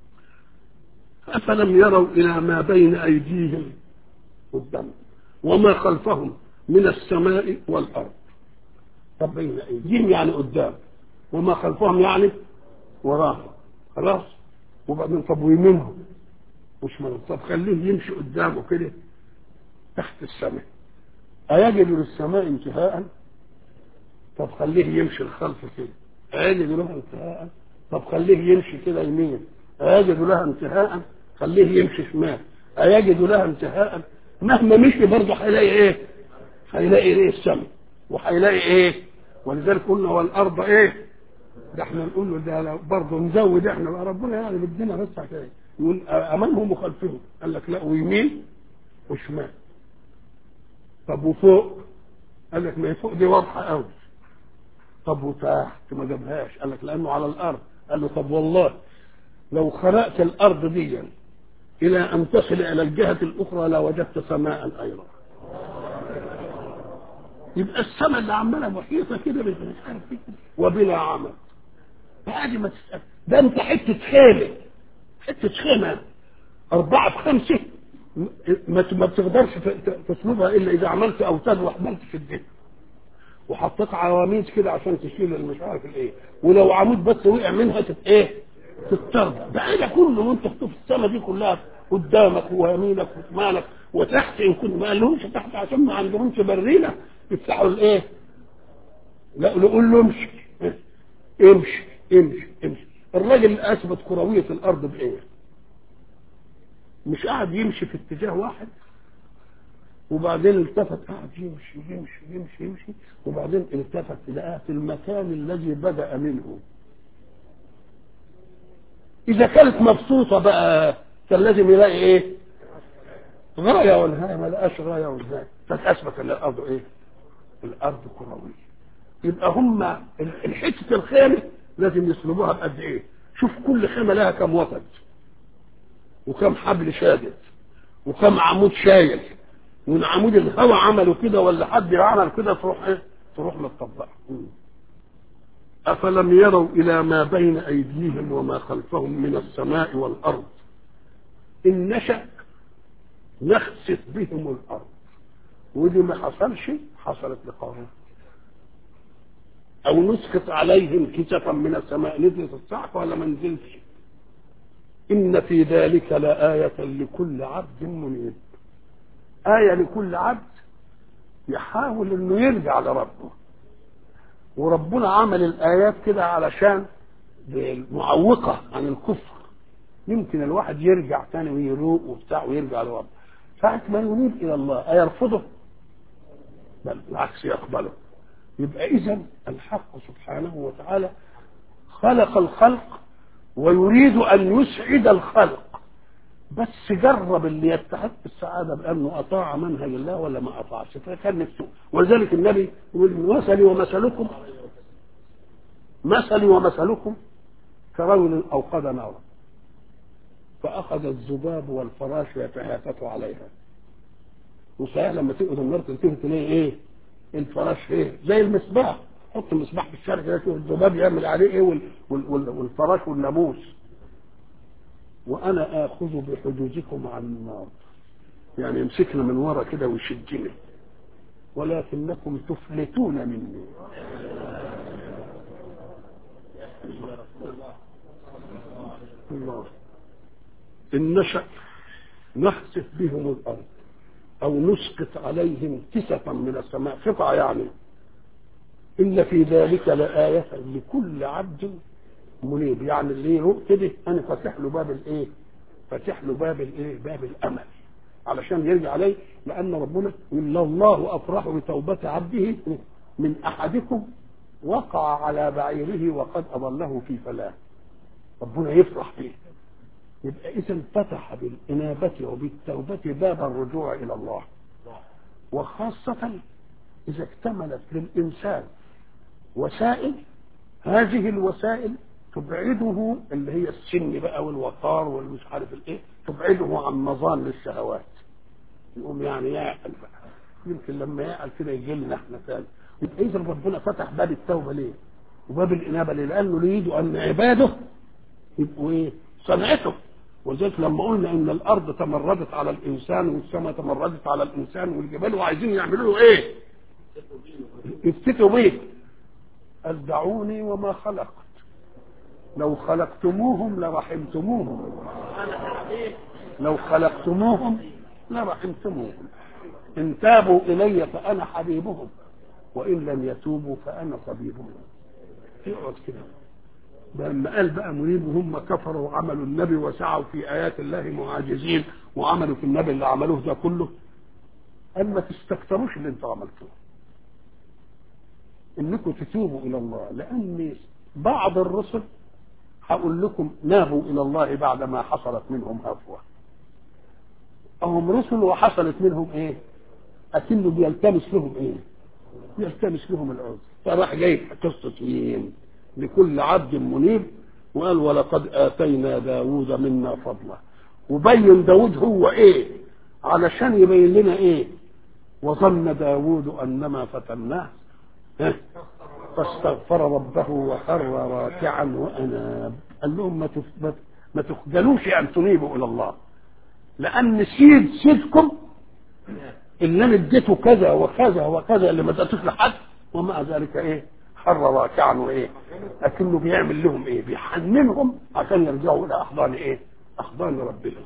افلم يروا الى ما بين ايديهم قدام وما خلفهم من السماء والارض طب بين ايديهم يعني قدام وما خلفهم يعني وراهم خلاص وبعدين طب ويمينهم مش من طب خليه يمشي قدامه كده تحت السماء أيجد للسماء انتهاء طب خليه يمشي الخلف كده أيجد لها انتهاء طب خليه يمشي كده يمين أيجد لها انتهاء خليه يمشي شمال أيجد لها انتهاء مهما مشي برضه هيلاقي ايه هيلاقي ايه السماء وهيلاقي ايه ولذلك قلنا والارض ايه ده احنا نقول له ده برضه نزود احنا بقى ربنا يعني بدنا بس كده يقول امامهم وخلفهم قال لك لا ويمين وشمال طب وفوق قال لك ما هي فوق دي واضحه قوي طب وتحت ما جابهاش قال لك لانه على الارض قال له طب والله لو خلقت الارض دي الى ان تصل الى الجهه الاخرى لوجدت سماء ايضا يبقى السماء اللي عماله محيطه كده مش عارف ايه وبلا عمل بعد ما تسال ده انت حته خيمه حته خيمه أربعة بخمسة ما ما بتقدرش تصلبها إلا إذا عملت أوتاد وحملت في الدين وحطيت عواميد كده عشان تشيل مش عارف الإيه ولو عمود بس وقع منها تت إيه تضطر ده ده كله وأنت في السما دي كلها قدامك ويمينك وشمالك وتحت إن كنت ما قالهمش تحت عشان ما عندهمش بريلة يفتحوا الإيه لا نقول له امشي امشي امشي امشي الراجل اثبت كرويه الارض بايه مش قاعد يمشي في اتجاه واحد وبعدين التفت قاعد يمشي يمشي يمشي يمشي وبعدين التفت لقاه في المكان الذي بدا منه اذا كانت مبسوطه بقى كان لازم يلاقي ايه غايه ونهايه ما لقاش غايه ونهايه فاثبت ان الارض ايه الارض كرويه يبقى هم الحته الخيمه لازم يسلبوها بقد ايه شوف كل خيمه لها كم وتد وكم حبل شادد وكم عمود شايل وان عمود الهواء عمله كده ولا حد عمل كده تروح ايه تروح متطبقه افلم يروا الى ما بين ايديهم وما خلفهم من السماء والارض ان نشا نخسف بهم الارض ودي ما حصلش حصلت لقارون او نسقط عليهم كسفا من السماء نزلت الصعق ولا ما نزلتش ان في ذلك لآية لكل عبد منيب آية لكل عبد يحاول انه يرجع لربه وربنا عمل الآيات كده علشان معوقة عن الكفر يمكن الواحد يرجع تاني ويروق وبتاع ويرجع لربه ساعة ما ينيب إلى الله أيرفضه؟ بل بالعكس يقبله يبقى اذا الحق سبحانه وتعالى خلق الخلق ويريد ان يسعد الخلق بس جرب اللي يستحق السعادة بأنه أطاع منهج الله ولا ما أطاعش فكان نفسه ولذلك النبي يقول مثلي ومثلكم مثلي ومثلكم كرجل أوقد نارا فأخذ الذباب والفراش يتهافت عليها وصحيح لما تقعد النار تلتفت تلاقي ايه الفراش ايه زي المصباح حط المصباح في الشارع كده شوف الذباب يعمل عليه ايه وال وال وال والفراش والناموس وانا اخذ بحدودكم عن النار يعني يمسكنا من ورا كده ويشدني ولكنكم تفلتون مني الله إن نشأ نخسف بهم الأرض أو نسقط عليهم كسفا من السماء قطعة يعني إن في ذلك لآية لكل عبد منيب يعني اللي يروق كده أنا فاتح له باب الإيه؟ فاتح له باب الإيه؟ باب الأمل علشان يرجع عليه لأن ربنا يقول الله أفرح بتوبة عبده من أحدكم وقع على بعيره وقد أضله في فلاة ربنا يفرح به يبقى إذا فتح بالإنابة وبالتوبة باب الرجوع إلى الله وخاصة إذا اكتملت للإنسان وسائل هذه الوسائل تبعده اللي هي السن بقى والوقار والمش عارف الايه تبعده عن مظان الشهوات يقوم يعني يعقل بقى يمكن لما يعقل كده يجي لنا احنا تاني يبقى اذا ربنا فتح باب التوبه ليه؟ وباب الانابه ليه؟ لانه يريد ان عباده يبقوا ايه؟ صنعته ولذلك لما قلنا ان الارض تمردت على الانسان والسماء تمردت على الانسان والجبال وعايزين يعملوا له ايه؟ يفتتوا بيه قال دعوني وما خلقت لو خلقتموهم لرحمتموهم لو خلقتموهم لرحمتموهم ان تابوا الي فانا حبيبهم وان لم يتوبوا فانا طبيبهم يقعد كده لما قال بقى منيب وهم كفروا وعملوا النبي وسعوا في ايات الله معاجزين وعملوا في النبي اللي عملوه ده كله قال ما تستكتروش اللي انتوا عملتوه انكم تتوبوا الى الله لان بعض الرسل هقول لكم نابوا الى الله بعد ما حصلت منهم هفوه هم رسل وحصلت منهم ايه اكنه بيلتمس لهم ايه بيلتمس لهم العذر فراح جايب قصه مين لكل عبد منيب وقال ولقد اتينا داوود منا فضلا وبين داوود هو ايه علشان يبين لنا ايه وظن داوود انما فتناه فاستغفر ربه وخر راكعا واناب قال لهم ما تف- ما تخجلوش ان تنيبوا الى الله لان سيد سيدكم اللي انا اديته كذا وكذا وكذا اللي ما اديتوش لحد ومع ذلك ايه خر راكعا وايه لكنه بيعمل لهم ايه بيحننهم عشان يرجعوا الى احضان ايه احضان ربنا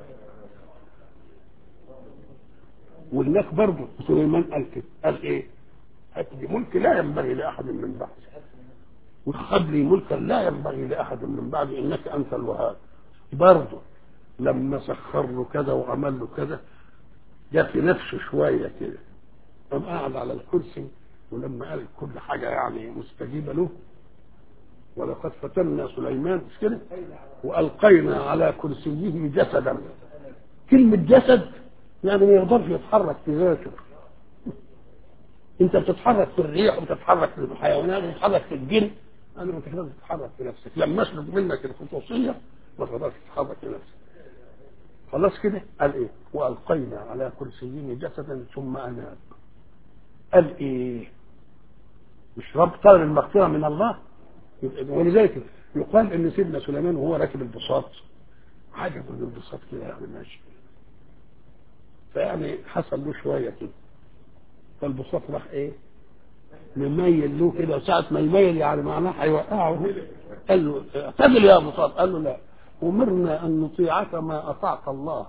وهناك برضه سليمان قال كده قال ايه هات لي ملك لا ينبغي لاحد من بعدي وخذ لي ملكا لا ينبغي لاحد من بعدي انك انت الوهاب برضه لما سخر له كذا وعمل له كذا جاء في نفسه شويه كده قام قاعد على الكرسي ولما قال كل حاجه يعني مستجيبه له ولقد فتنا سليمان مش كده والقينا على كرسيه جسدا كلمه جسد يعني ما يقدرش يتحرك في ذاته انت بتتحرك في الريح وبتتحرك في الحيوانات وبتتحرك في الجن انا ما تقدرش تتحرك في نفسك لما اسلب منك الخصوصيه ما تقدرش تتحرك في نفسك خلاص كده قال ايه والقينا على كرسيه جسدا ثم اناب قال ايه مش رب طلب المغفره من الله يبقى- ولذلك يقال ان سيدنا سليمان وهو راكب البساط عجب من البساط كده يعني ماشي فيعني حصل له شويه كده فالبساط راح ايه مميل له كده ساعة ما يميل يعني معناه هيوقعه قال له اعتدل يا بساط قال له لا أمرنا أن نطيعك ما أطعت الله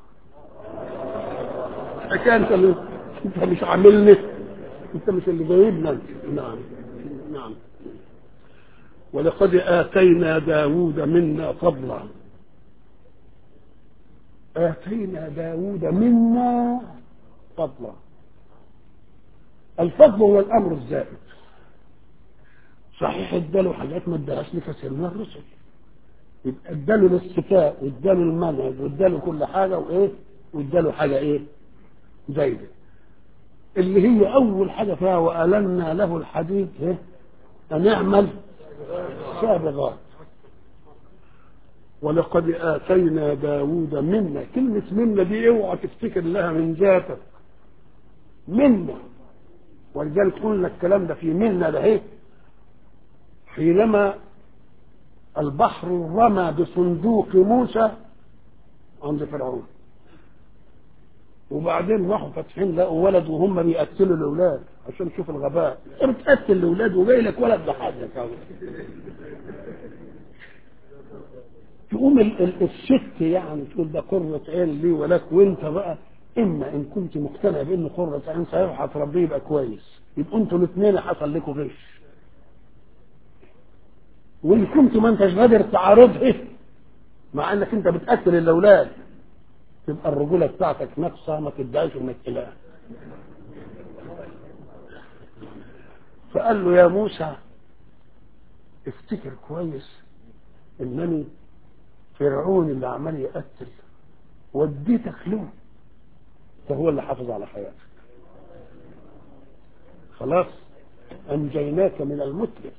حكاية أنت اللي أنت مش عاملني أنت مش اللي جايبنا أنت. نعم نعم ولقد آتينا داود منا فضلا آتينا داود منا فضلا الفضل هو الامر الزائد صحيح اداله حاجات ما ادالهاش لكثير من الرسل يبقى اداله الاصطفاء واداله المنهج واداله كل حاجه وايه واداله حاجه ايه زايده اللي هي اول حاجه فيها والنا له الحديد ايه ان يعمل سابغات ولقد اتينا داود منا كلمه منا دي اوعى تفتكر لها من ذاتك منا ولذلك قلنا الكلام ده في منا ده ايه حينما البحر رمى بصندوق موسى عند فرعون وبعدين راحوا فاتحين لقوا ولد وهم بيقتلوا الاولاد عشان تشوف الغباء بتقتل الاولاد وجاي لك ولد بحاجه تقوم ال- ال- الست يعني تقول ده قرة عين لي ولك وانت بقى اما ان كنت مقتنع بان قرة عين صحيح هتربيه يبقى كويس يبقوا انتوا الاثنين حصل لكم غش وان كنت ما انتش قادر تعارضه مع انك انت بتاكل الاولاد تبقى الرجوله بتاعتك ناقصه ما تدعيش انك اله فقال له يا موسى افتكر كويس انني فرعون اللي عمال يقتل وديتك له فهو اللي حافظ على حياتك خلاص انجيناك من المتلف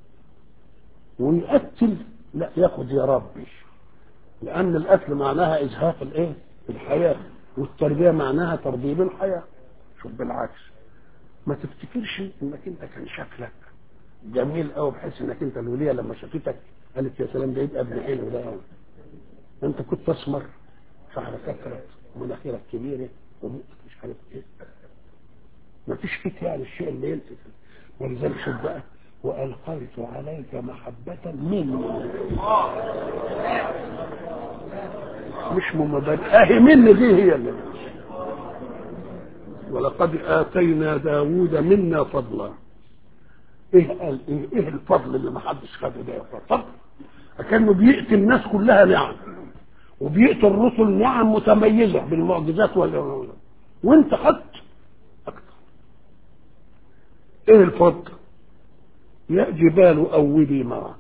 ويقتل لا ياخد يا ربي لان القتل معناها ازهاق الايه الحياه والتربيه معناها تربيب الحياه شوف بالعكس ما تفتكرش انك انت كان شكلك جميل قوي بحيث انك انت الوليه لما شافتك قالت يا سلام ده يبقى ابن حلو ده قوي انت كنت اسمر شعرك كثرت ومناخيرك كبيره وبقك مش عارف ايه ما فيش فيك يعني الشيء اللي يلفت ولذلك شوف بقى والقيت عليك محبه مني مش ممبادئ اهي مني دي هي اللي ولقد اتينا داوود منا فضلا ايه قال ايه ايه الفضل اللي ما حدش خده ده فضل كانه بيأتي الناس كلها نعم وبيأتي الرسل نعم متميزة بالمعجزات وال وانت خدت اكتر ايه الفضل يا جبال اوبي معه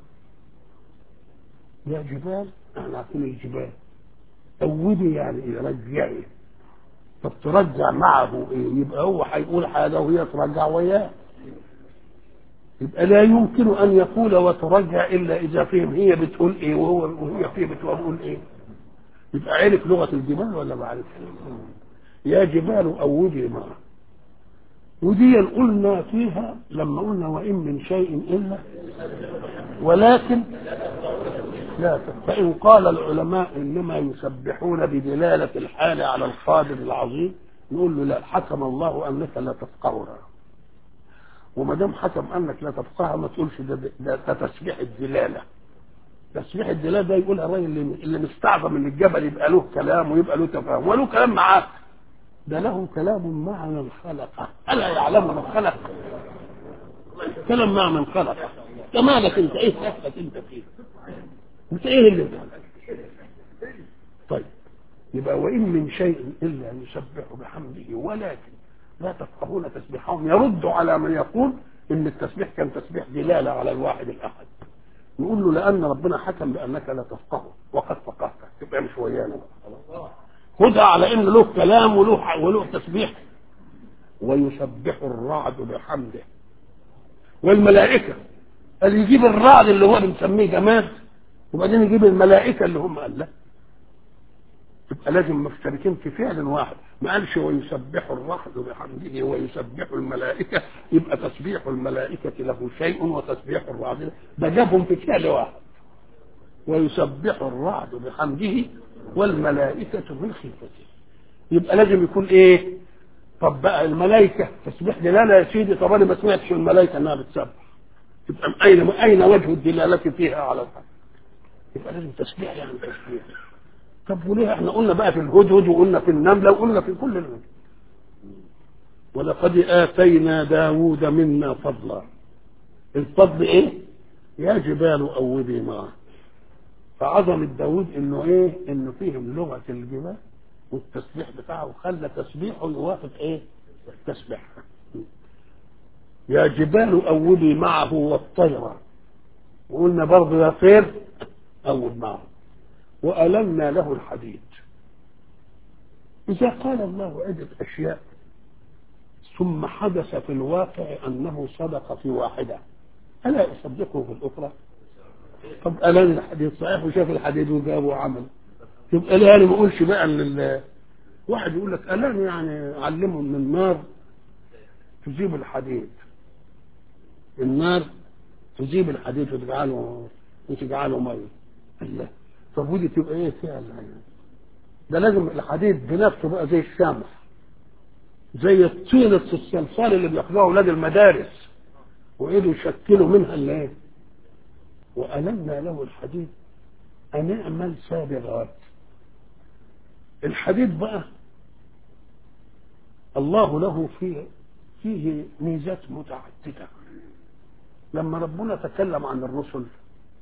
يا جبال احنا عارفين الجبال اوبي يعني ايه رجعي طب ترجع معه ايه يبقى هو هيقول حاجه وهي ترجع وياه يبقى لا يمكن ان يقول وترجع الا اذا فهم هي بتقول ايه وهو وهي فيه بتقول ايه يبقى عرف لغه الجبال ولا ما عرفش يا جبال اوبي معه ودي قلنا فيها لما قلنا وان من شيء الا ولكن لا فإن قال العلماء إنما يسبحون بدلالة الحال على القادر العظيم نقول له لا حكم الله أنك لا تفقهها وما دام حكم أنك لا تفقهها ما تقولش ده, ده, ده تسبيح الدلالة تسبيح الدلالة ده يقولها الراجل اللي, اللي مستعظم من الجبل يبقى له كلام ويبقى له تفاهم وله كلام معاك ده له كلام مع من خلقه ألا يعلم من خلق كلام مع من خلقه كمالك انت ايه نفسك انت فيه انت ايه اللي طيب يبقى وان من شيء الا يسبح بحمده ولكن لا تفقهون تسبيحهم يرد على من يقول ان التسبيح كان تسبيح دلاله على الواحد الاحد نقول له لان ربنا حكم بانك لا تفقهه وقد فقهتك تبقى مش ويانا خدها على ان له كلام وله وله تسبيح ويسبح الرعد بحمده والملائكه قال يجيب الرعد اللي هو بنسميه جماد وبعدين يجيب الملائكه اللي هم قال لا يبقى لازم مشتركين في فعل واحد ما قالش ويسبح الرعد بحمده ويسبح الملائكه يبقى تسبيح الملائكه له شيء وتسبيح الرعد ده جابهم في فعل واحد ويسبح الرعد بحمده والملائكه من خيفته يبقى لازم يكون ايه طب بقى الملائكه تسبيح دلاله يا سيدي طب انا ما سمعتش الملائكه انها بتسبح يبقى اين اين وجه الدلاله فيها على الحق يبقى لازم تسبيح يعني تسبيح طب وليه احنا قلنا بقى في الهدهد وقلنا في النمله وقلنا في كل الهدهد ولقد اتينا داوود منا فضلا الفضل ايه يا جبال اوبي معه فعظمة داوود انه ايه انه فيهم لغة الجبال والتسبيح بتاعه وخلى تسبيحه يوافق ايه التسبيح يا جبال أولي معه والطير وقلنا برضه يا طير أول معه وألنا له الحديد إذا قال الله عدة أشياء ثم حدث في الواقع أنه صدق في واحدة ألا يصدقه في الأخرى طب ألان الحديد صحيح وشاف الحديد وجابه وعمل يبقى ليه أنا ما أقولش بقى لل واحد يقول لك ألان يعني علمهم من النار تجيب الحديد النار تجيب الحديد وتجعله وتجعله ميه الله طب ودي تبقى ايه فعلا يعني ده لازم الحديد بنفسه بقى زي الشمع زي الطينة الصلصال اللي بياخدوها اولاد المدارس وايده يشكلوا منها الايه وألمنا له الحديد أن اعمل سابغات الحديد بقى الله له فيه فيه ميزات متعددة لما ربنا تكلم عن الرسل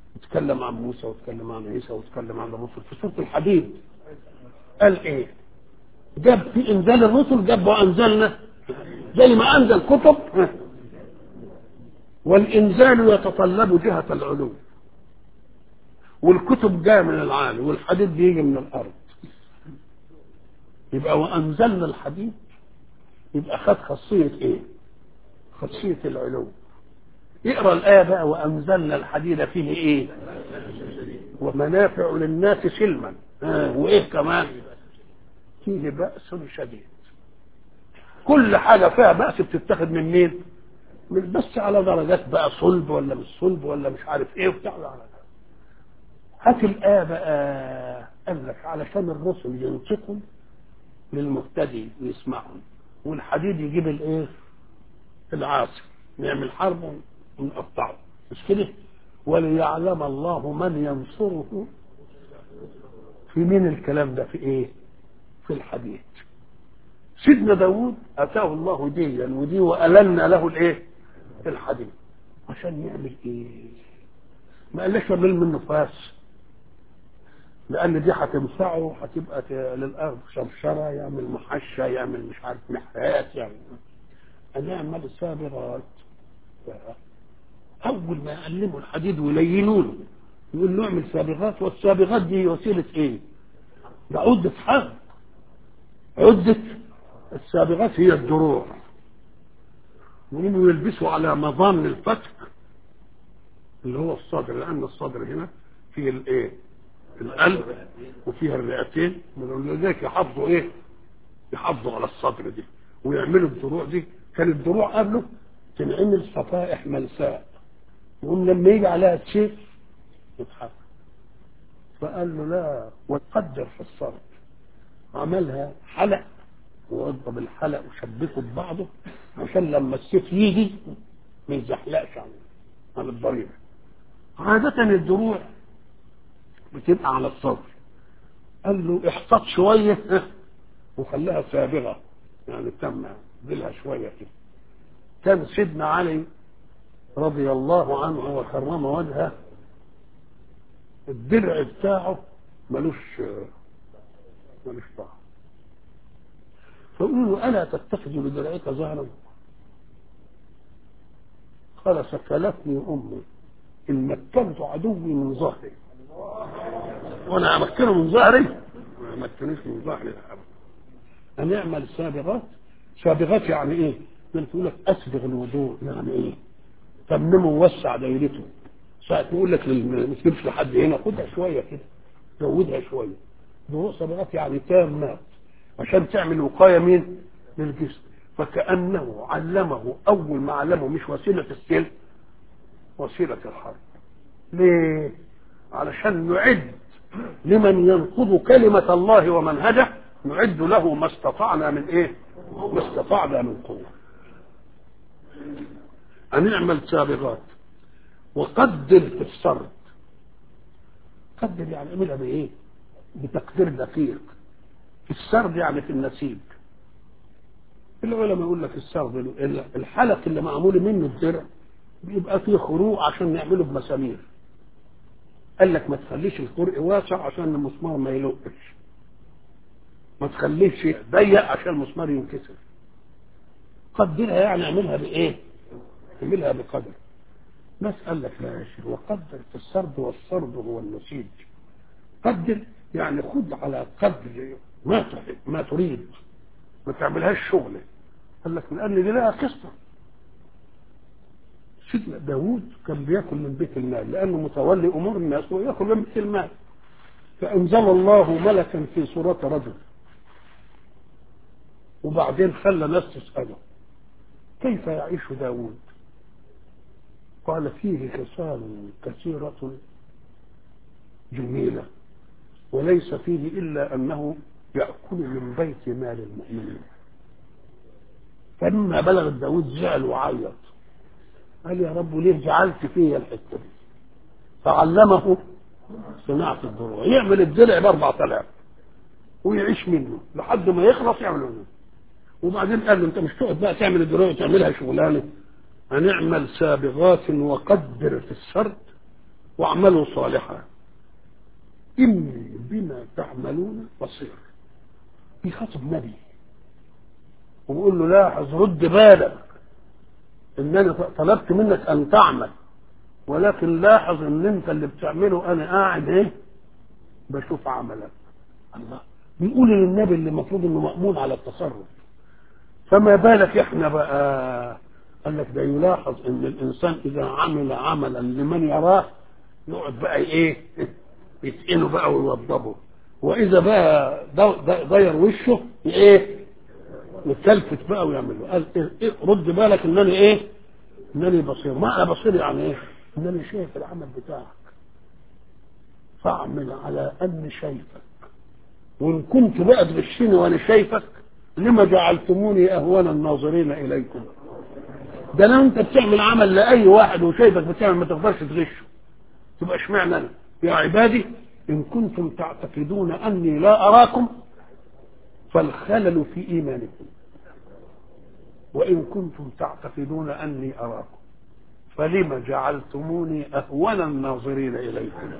اتكلم عن موسى واتكلم عن عيسى واتكلم عن الرسل في سوره الحديد قال ايه جاب في انزال الرسل جاب وانزلنا زي ما انزل كتب والانزال يتطلب جهه العلو والكتب جايه من العالي والحديد بيجي من الارض يبقى وانزلنا الحديد يبقى خد خاصيه ايه خاصيه العلو اقرا الايه بقى وانزلنا الحديد فيه ايه ومنافع للناس سلما آه. وايه كمان فيه باس شديد كل حاجه فيها باس بتتاخد من مين مش بس على درجات بقى صلب ولا مش صلب ولا مش عارف ايه وبتاع على هات الآية بقى قال لك علشان الرسل ينطقوا للمهتدي ويسمعهم والحديد يجيب الايه؟ العاصي نعمل حرب ونقطعه مش كده؟ وليعلم الله من ينصره في مين الكلام ده في ايه؟ في الحديد سيدنا داود اتاه الله ديا ودي والنا له الايه؟ الحديد عشان يعمل ايه؟ ما قالش اعمل منه فاس لان دي هتنفعه هتبقى للارض شرشره يعمل محشه يعمل مش عارف محرات يعمل هنعمل سابغات اول ما يعلموا الحديد ويلينوا له يقول له اعمل سابغات والسابغات دي وسيله ايه؟ ده عده حرب عده السابغات هي الدروع وهم يلبسوا على مظان الفتك اللي هو الصدر لان الصدر هنا فيه الايه؟ القلب وفيها الرئتين ولذلك يحافظوا ايه يحافظوا على الصدر دي ويعملوا الدروع دي كان الدروع قبله تنعمل صفائح ملساء يقوم لما يجي عليها شيء يتحرك فقال له لا وتقدر في الصرف عملها حلق ووضب الحلق وشبكه ببعضه عشان لما السيف يجي ما يزحلقش عن عن الضريبه عادة الدروع بتبقى على الصدر قال له احتاط شوية وخلاها سابغة يعني تم دلها شوية كده كان سيدنا علي رضي الله عنه وكرم وجهه الدرع بتاعه ملوش ملوش طعم فقولوا له ألا تتخذ لدرعك ظهرا قال سكلتني أمي إن مكنت عدوي من ظهري وانا امكنه من ظهري ما امكنوش من ظهري ان يعمل سابغات سابغات يعني ايه؟ من تقول لك اسبغ الوضوء يعني ايه؟ تممه ووسع دايرته ساعة يقول لك ما تجيبش لحد هنا خدها شويه كده زودها شويه ضوء سابغات يعني تامات عشان تعمل وقايه مين؟ للجسم فكانه علمه اول ما علمه مش وسيله السلم وسيله الحرب ليه؟ علشان نعد لمن ينقض كلمة الله ومنهجه نعد له ما استطعنا من ايه ما استطعنا من قوة أن نعمل سابغات وقدر في السرد قدر يعني اعملها بايه بتقدير دقيق في السرد يعني في النسيج العلماء يقول لك السرد الحلق اللي معمول منه الدرع بيبقى فيه خروق عشان نعمله بمسامير قال لك ما تخليش الخرق واسع عشان المسمار ما يلقش ما تخليش ضيق عشان المسمار ينكسر قدرها يعني اعملها بايه اعملها بقدر ناس قال لك لا يا شيخ وقدر في السرد والسرد هو النسيج قدر يعني خد على قدر ما تحب ما تريد ما تعملهاش شغله قال لك لان دي لها قصه سيدنا داوود كان بياكل من بيت المال لانه متولي امور الناس وياكل من بيت المال فانزل الله ملكا في صورة رجل وبعدين خلى ناس تسأله كيف يعيش داوود قال فيه خصال كثيرة جميلة وليس فيه إلا أنه يأكل من بيت مال المؤمنين فلما بلغ داود زعل وعيط قال يا رب ليه جعلت فيا الحته دي فعلمه صناعة الدروع يعمل الدرع ب 4000 ويعيش منه لحد ما يخلص يعمل منه وبعدين قال له انت مش تقعد بقى تعمل الدروع وتعملها شغلانه هنعمل سابغات وقدر في السرد واعملوا صالحا إني بما تعملون بصير بيخاطب نبي وبيقول له لاحظ رد بالك ان انا طلبت منك ان تعمل ولكن لاحظ ان انت اللي بتعمله انا قاعد ايه بشوف عملك الله بيقول للنبي اللي المفروض انه مأمون على التصرف فما بالك احنا بقى قال لك ده يلاحظ ان الانسان اذا عمل عملا لمن يراه يقعد بقى ايه يتقنه بقى ويوضبه واذا بقى ضير وشه ايه يتلفت بقى ويعمل له قال إيه رد بالك انني ايه انني بصير معنى بصير يعني ايه انني شايف العمل بتاعك فاعمل على اني شايفك وان كنت بقى تغشني وانا شايفك لما جعلتموني اهون الناظرين اليكم ده لو انت بتعمل عمل لاي واحد وشايفك بتعمل ما تقدرش تغشه تبقى اشمعنى انا يا عبادي ان كنتم تعتقدون اني لا اراكم فالخلل في ايمانكم وان كنتم تعتقدون اني اراكم فلم جعلتموني اهون الناظرين اليكم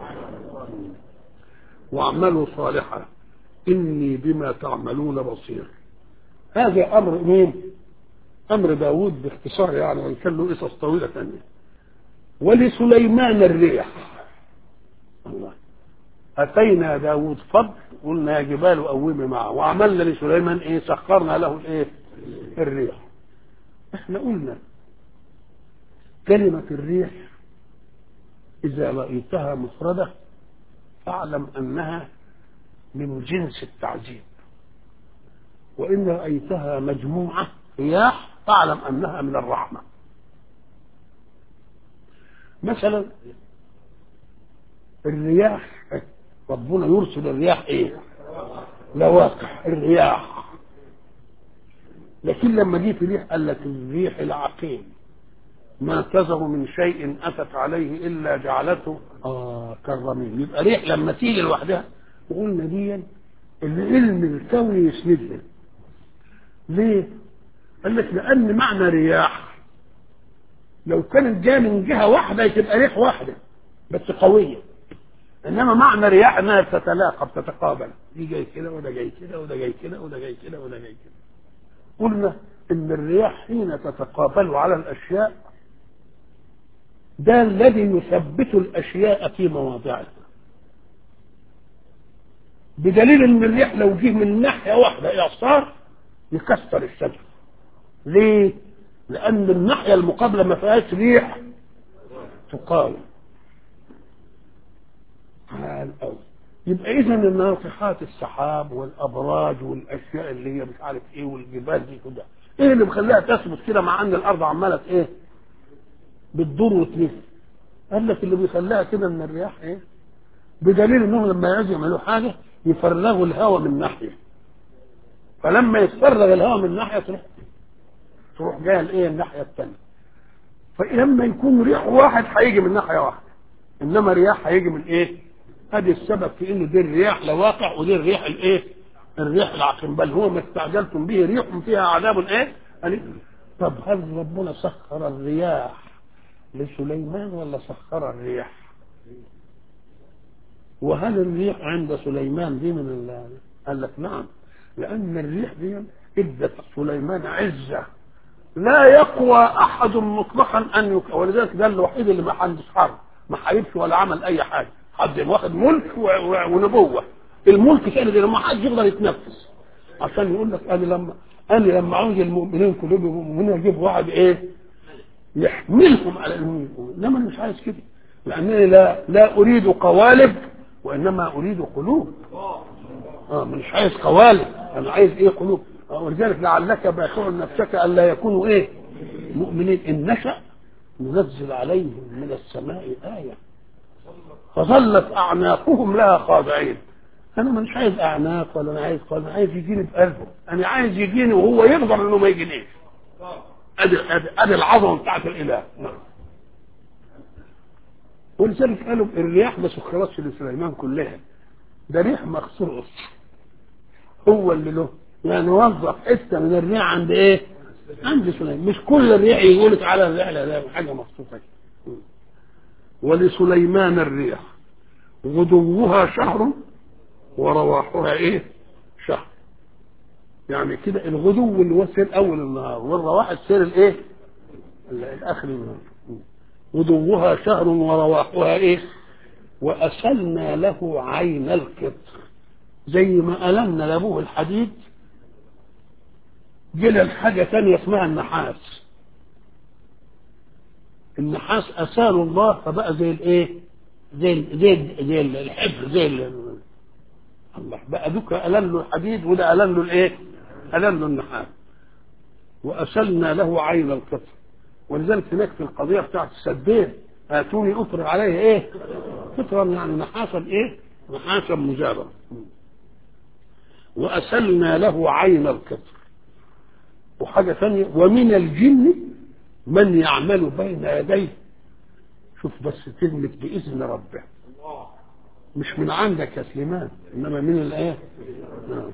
واعملوا صالحا اني بما تعملون بصير هذا امر مين امر داود باختصار يعني وان كان له قصص طويله ثانيه ولسليمان الريح الله اتينا داود فضل قلنا يا جبال قومي معه وعملنا لسليمان ايه سخرنا له الايه الريح احنا قلنا كلمة الريح إذا رأيتها مفردة فاعلم أنها من جنس التعذيب وإن رأيتها مجموعة رياح فاعلم أنها من الرحمة مثلا الرياح ربنا يرسل الرياح ايه لواقع الرياح لكن لما جه في ريح قال لك الريح العقيم ما كزه من شيء اتت عليه الا جعلته اه كالرميم يبقى ريح لما تيجي لوحدها وقلنا دي العلم الكوني يسندنا ليه؟ قال لك لان معنى رياح لو كانت جايه من جهه واحده تبقى ريح واحده بس قويه انما معنى رياح انها بتتلاقى بتتقابل دي جاي كده وده جاي كده وده جاي كده وده جاي كده وده جاي كده قلنا ان الرياح حين تتقابل على الاشياء ده الذي يثبت الاشياء في مواضعها بدليل ان الريح لو جه من ناحيه واحده اعصار يكسر الشجر ليه لان الناحيه المقابله ما فيهاش ريح تقاوم حال قوي يبقى اذا الناطحات السحاب والابراج والاشياء اللي هي مش عارف ايه والجبال دي كده ايه اللي مخليها تثبت كده مع ان الارض عماله ايه بتدور وتلف قال لك اللي بيخليها كده من الرياح ايه بدليل انهم لما يعوزوا يعملوا حاجه يفرغوا الهواء من ناحيه فلما يتفرغ الهواء من ناحيه تروح تروح جايه الايه الناحيه الثانيه فلما يكون ريح واحد هيجي من ناحيه واحده انما رياح هيجي من ايه ادي السبب في ان دي الرياح لواقع ودي الريح الايه الريح العقيم بل هو ما استعجلتم به ريح فيها عذاب ايه قال طب هل ربنا سخر الرياح لسليمان ولا سخر الريح وهل الريح عند سليمان دي من ال... قال لك نعم لان الريح دي ادت سليمان عزه لا يقوى احد مطلقا ان يك... ولذلك ده الوحيد اللي ما عندوش حرب ما حاربش ولا عمل اي حاجه حد واخد ملك و... و... ونبوه الملك كان ده لما حد يقدر يتنفس عشان يقول لك انا لما انا لما عاوز المؤمنين كلهم مؤمنين اجيب واحد ايه يحملهم على الملك انما انا مش عايز كده لانني لا لا اريد قوالب وانما اريد قلوب اه مش عايز قوالب انا عايز ايه قلوب آه ولذلك لعلك باخع نفسك الا يكونوا ايه مؤمنين ان نشا ننزل عليهم من السماء ايه فظلت اعناقهم لها خاضعين انا مش عايز اعناق ولا انا عايز قلب انا عايز يجيني بقلبه انا عايز يجيني وهو يقدر انه ما يجينيش ادي ادي ادي العظمه بتاعت الاله نعم ولذلك قالوا الرياح ما سخرتش لسليمان كلها ده ريح مخصوص هو اللي له يعني وظف حته من الريح عند ايه؟ عند سليمان مش كل الريح يقول لك على الرحله ده حاجه مخصوصه ولسليمان الريح غدوها شهر ورواحها ايه شهر يعني كده الغدو اللي هو سير اول النهار والرواح السير الايه الاخر النهار غدوها شهر ورواحها ايه واسلنا له عين القطر زي ما ألمنا لابوه الحديد جينا الحاجة ثانية اسمها النحاس النحاس أسال الله فبقى زي الايه زي ال زي ال زي ال الحبر زي ال الله بقى دوك ألم له الحديد وده ألم له الايه ألم له النحاس وأسلنا له عين القطر ولذلك هناك في القضية بتاعت السدين آتوني أفرغ عليه ايه قطرا يعني نحاسا ايه نحاسا مجابا وأسلنا له عين القطر وحاجة ثانية ومن الجن من يعمل بين يديه شوف بس كلمة بإذن ربه مش من عندك يا سليمان إنما من الآية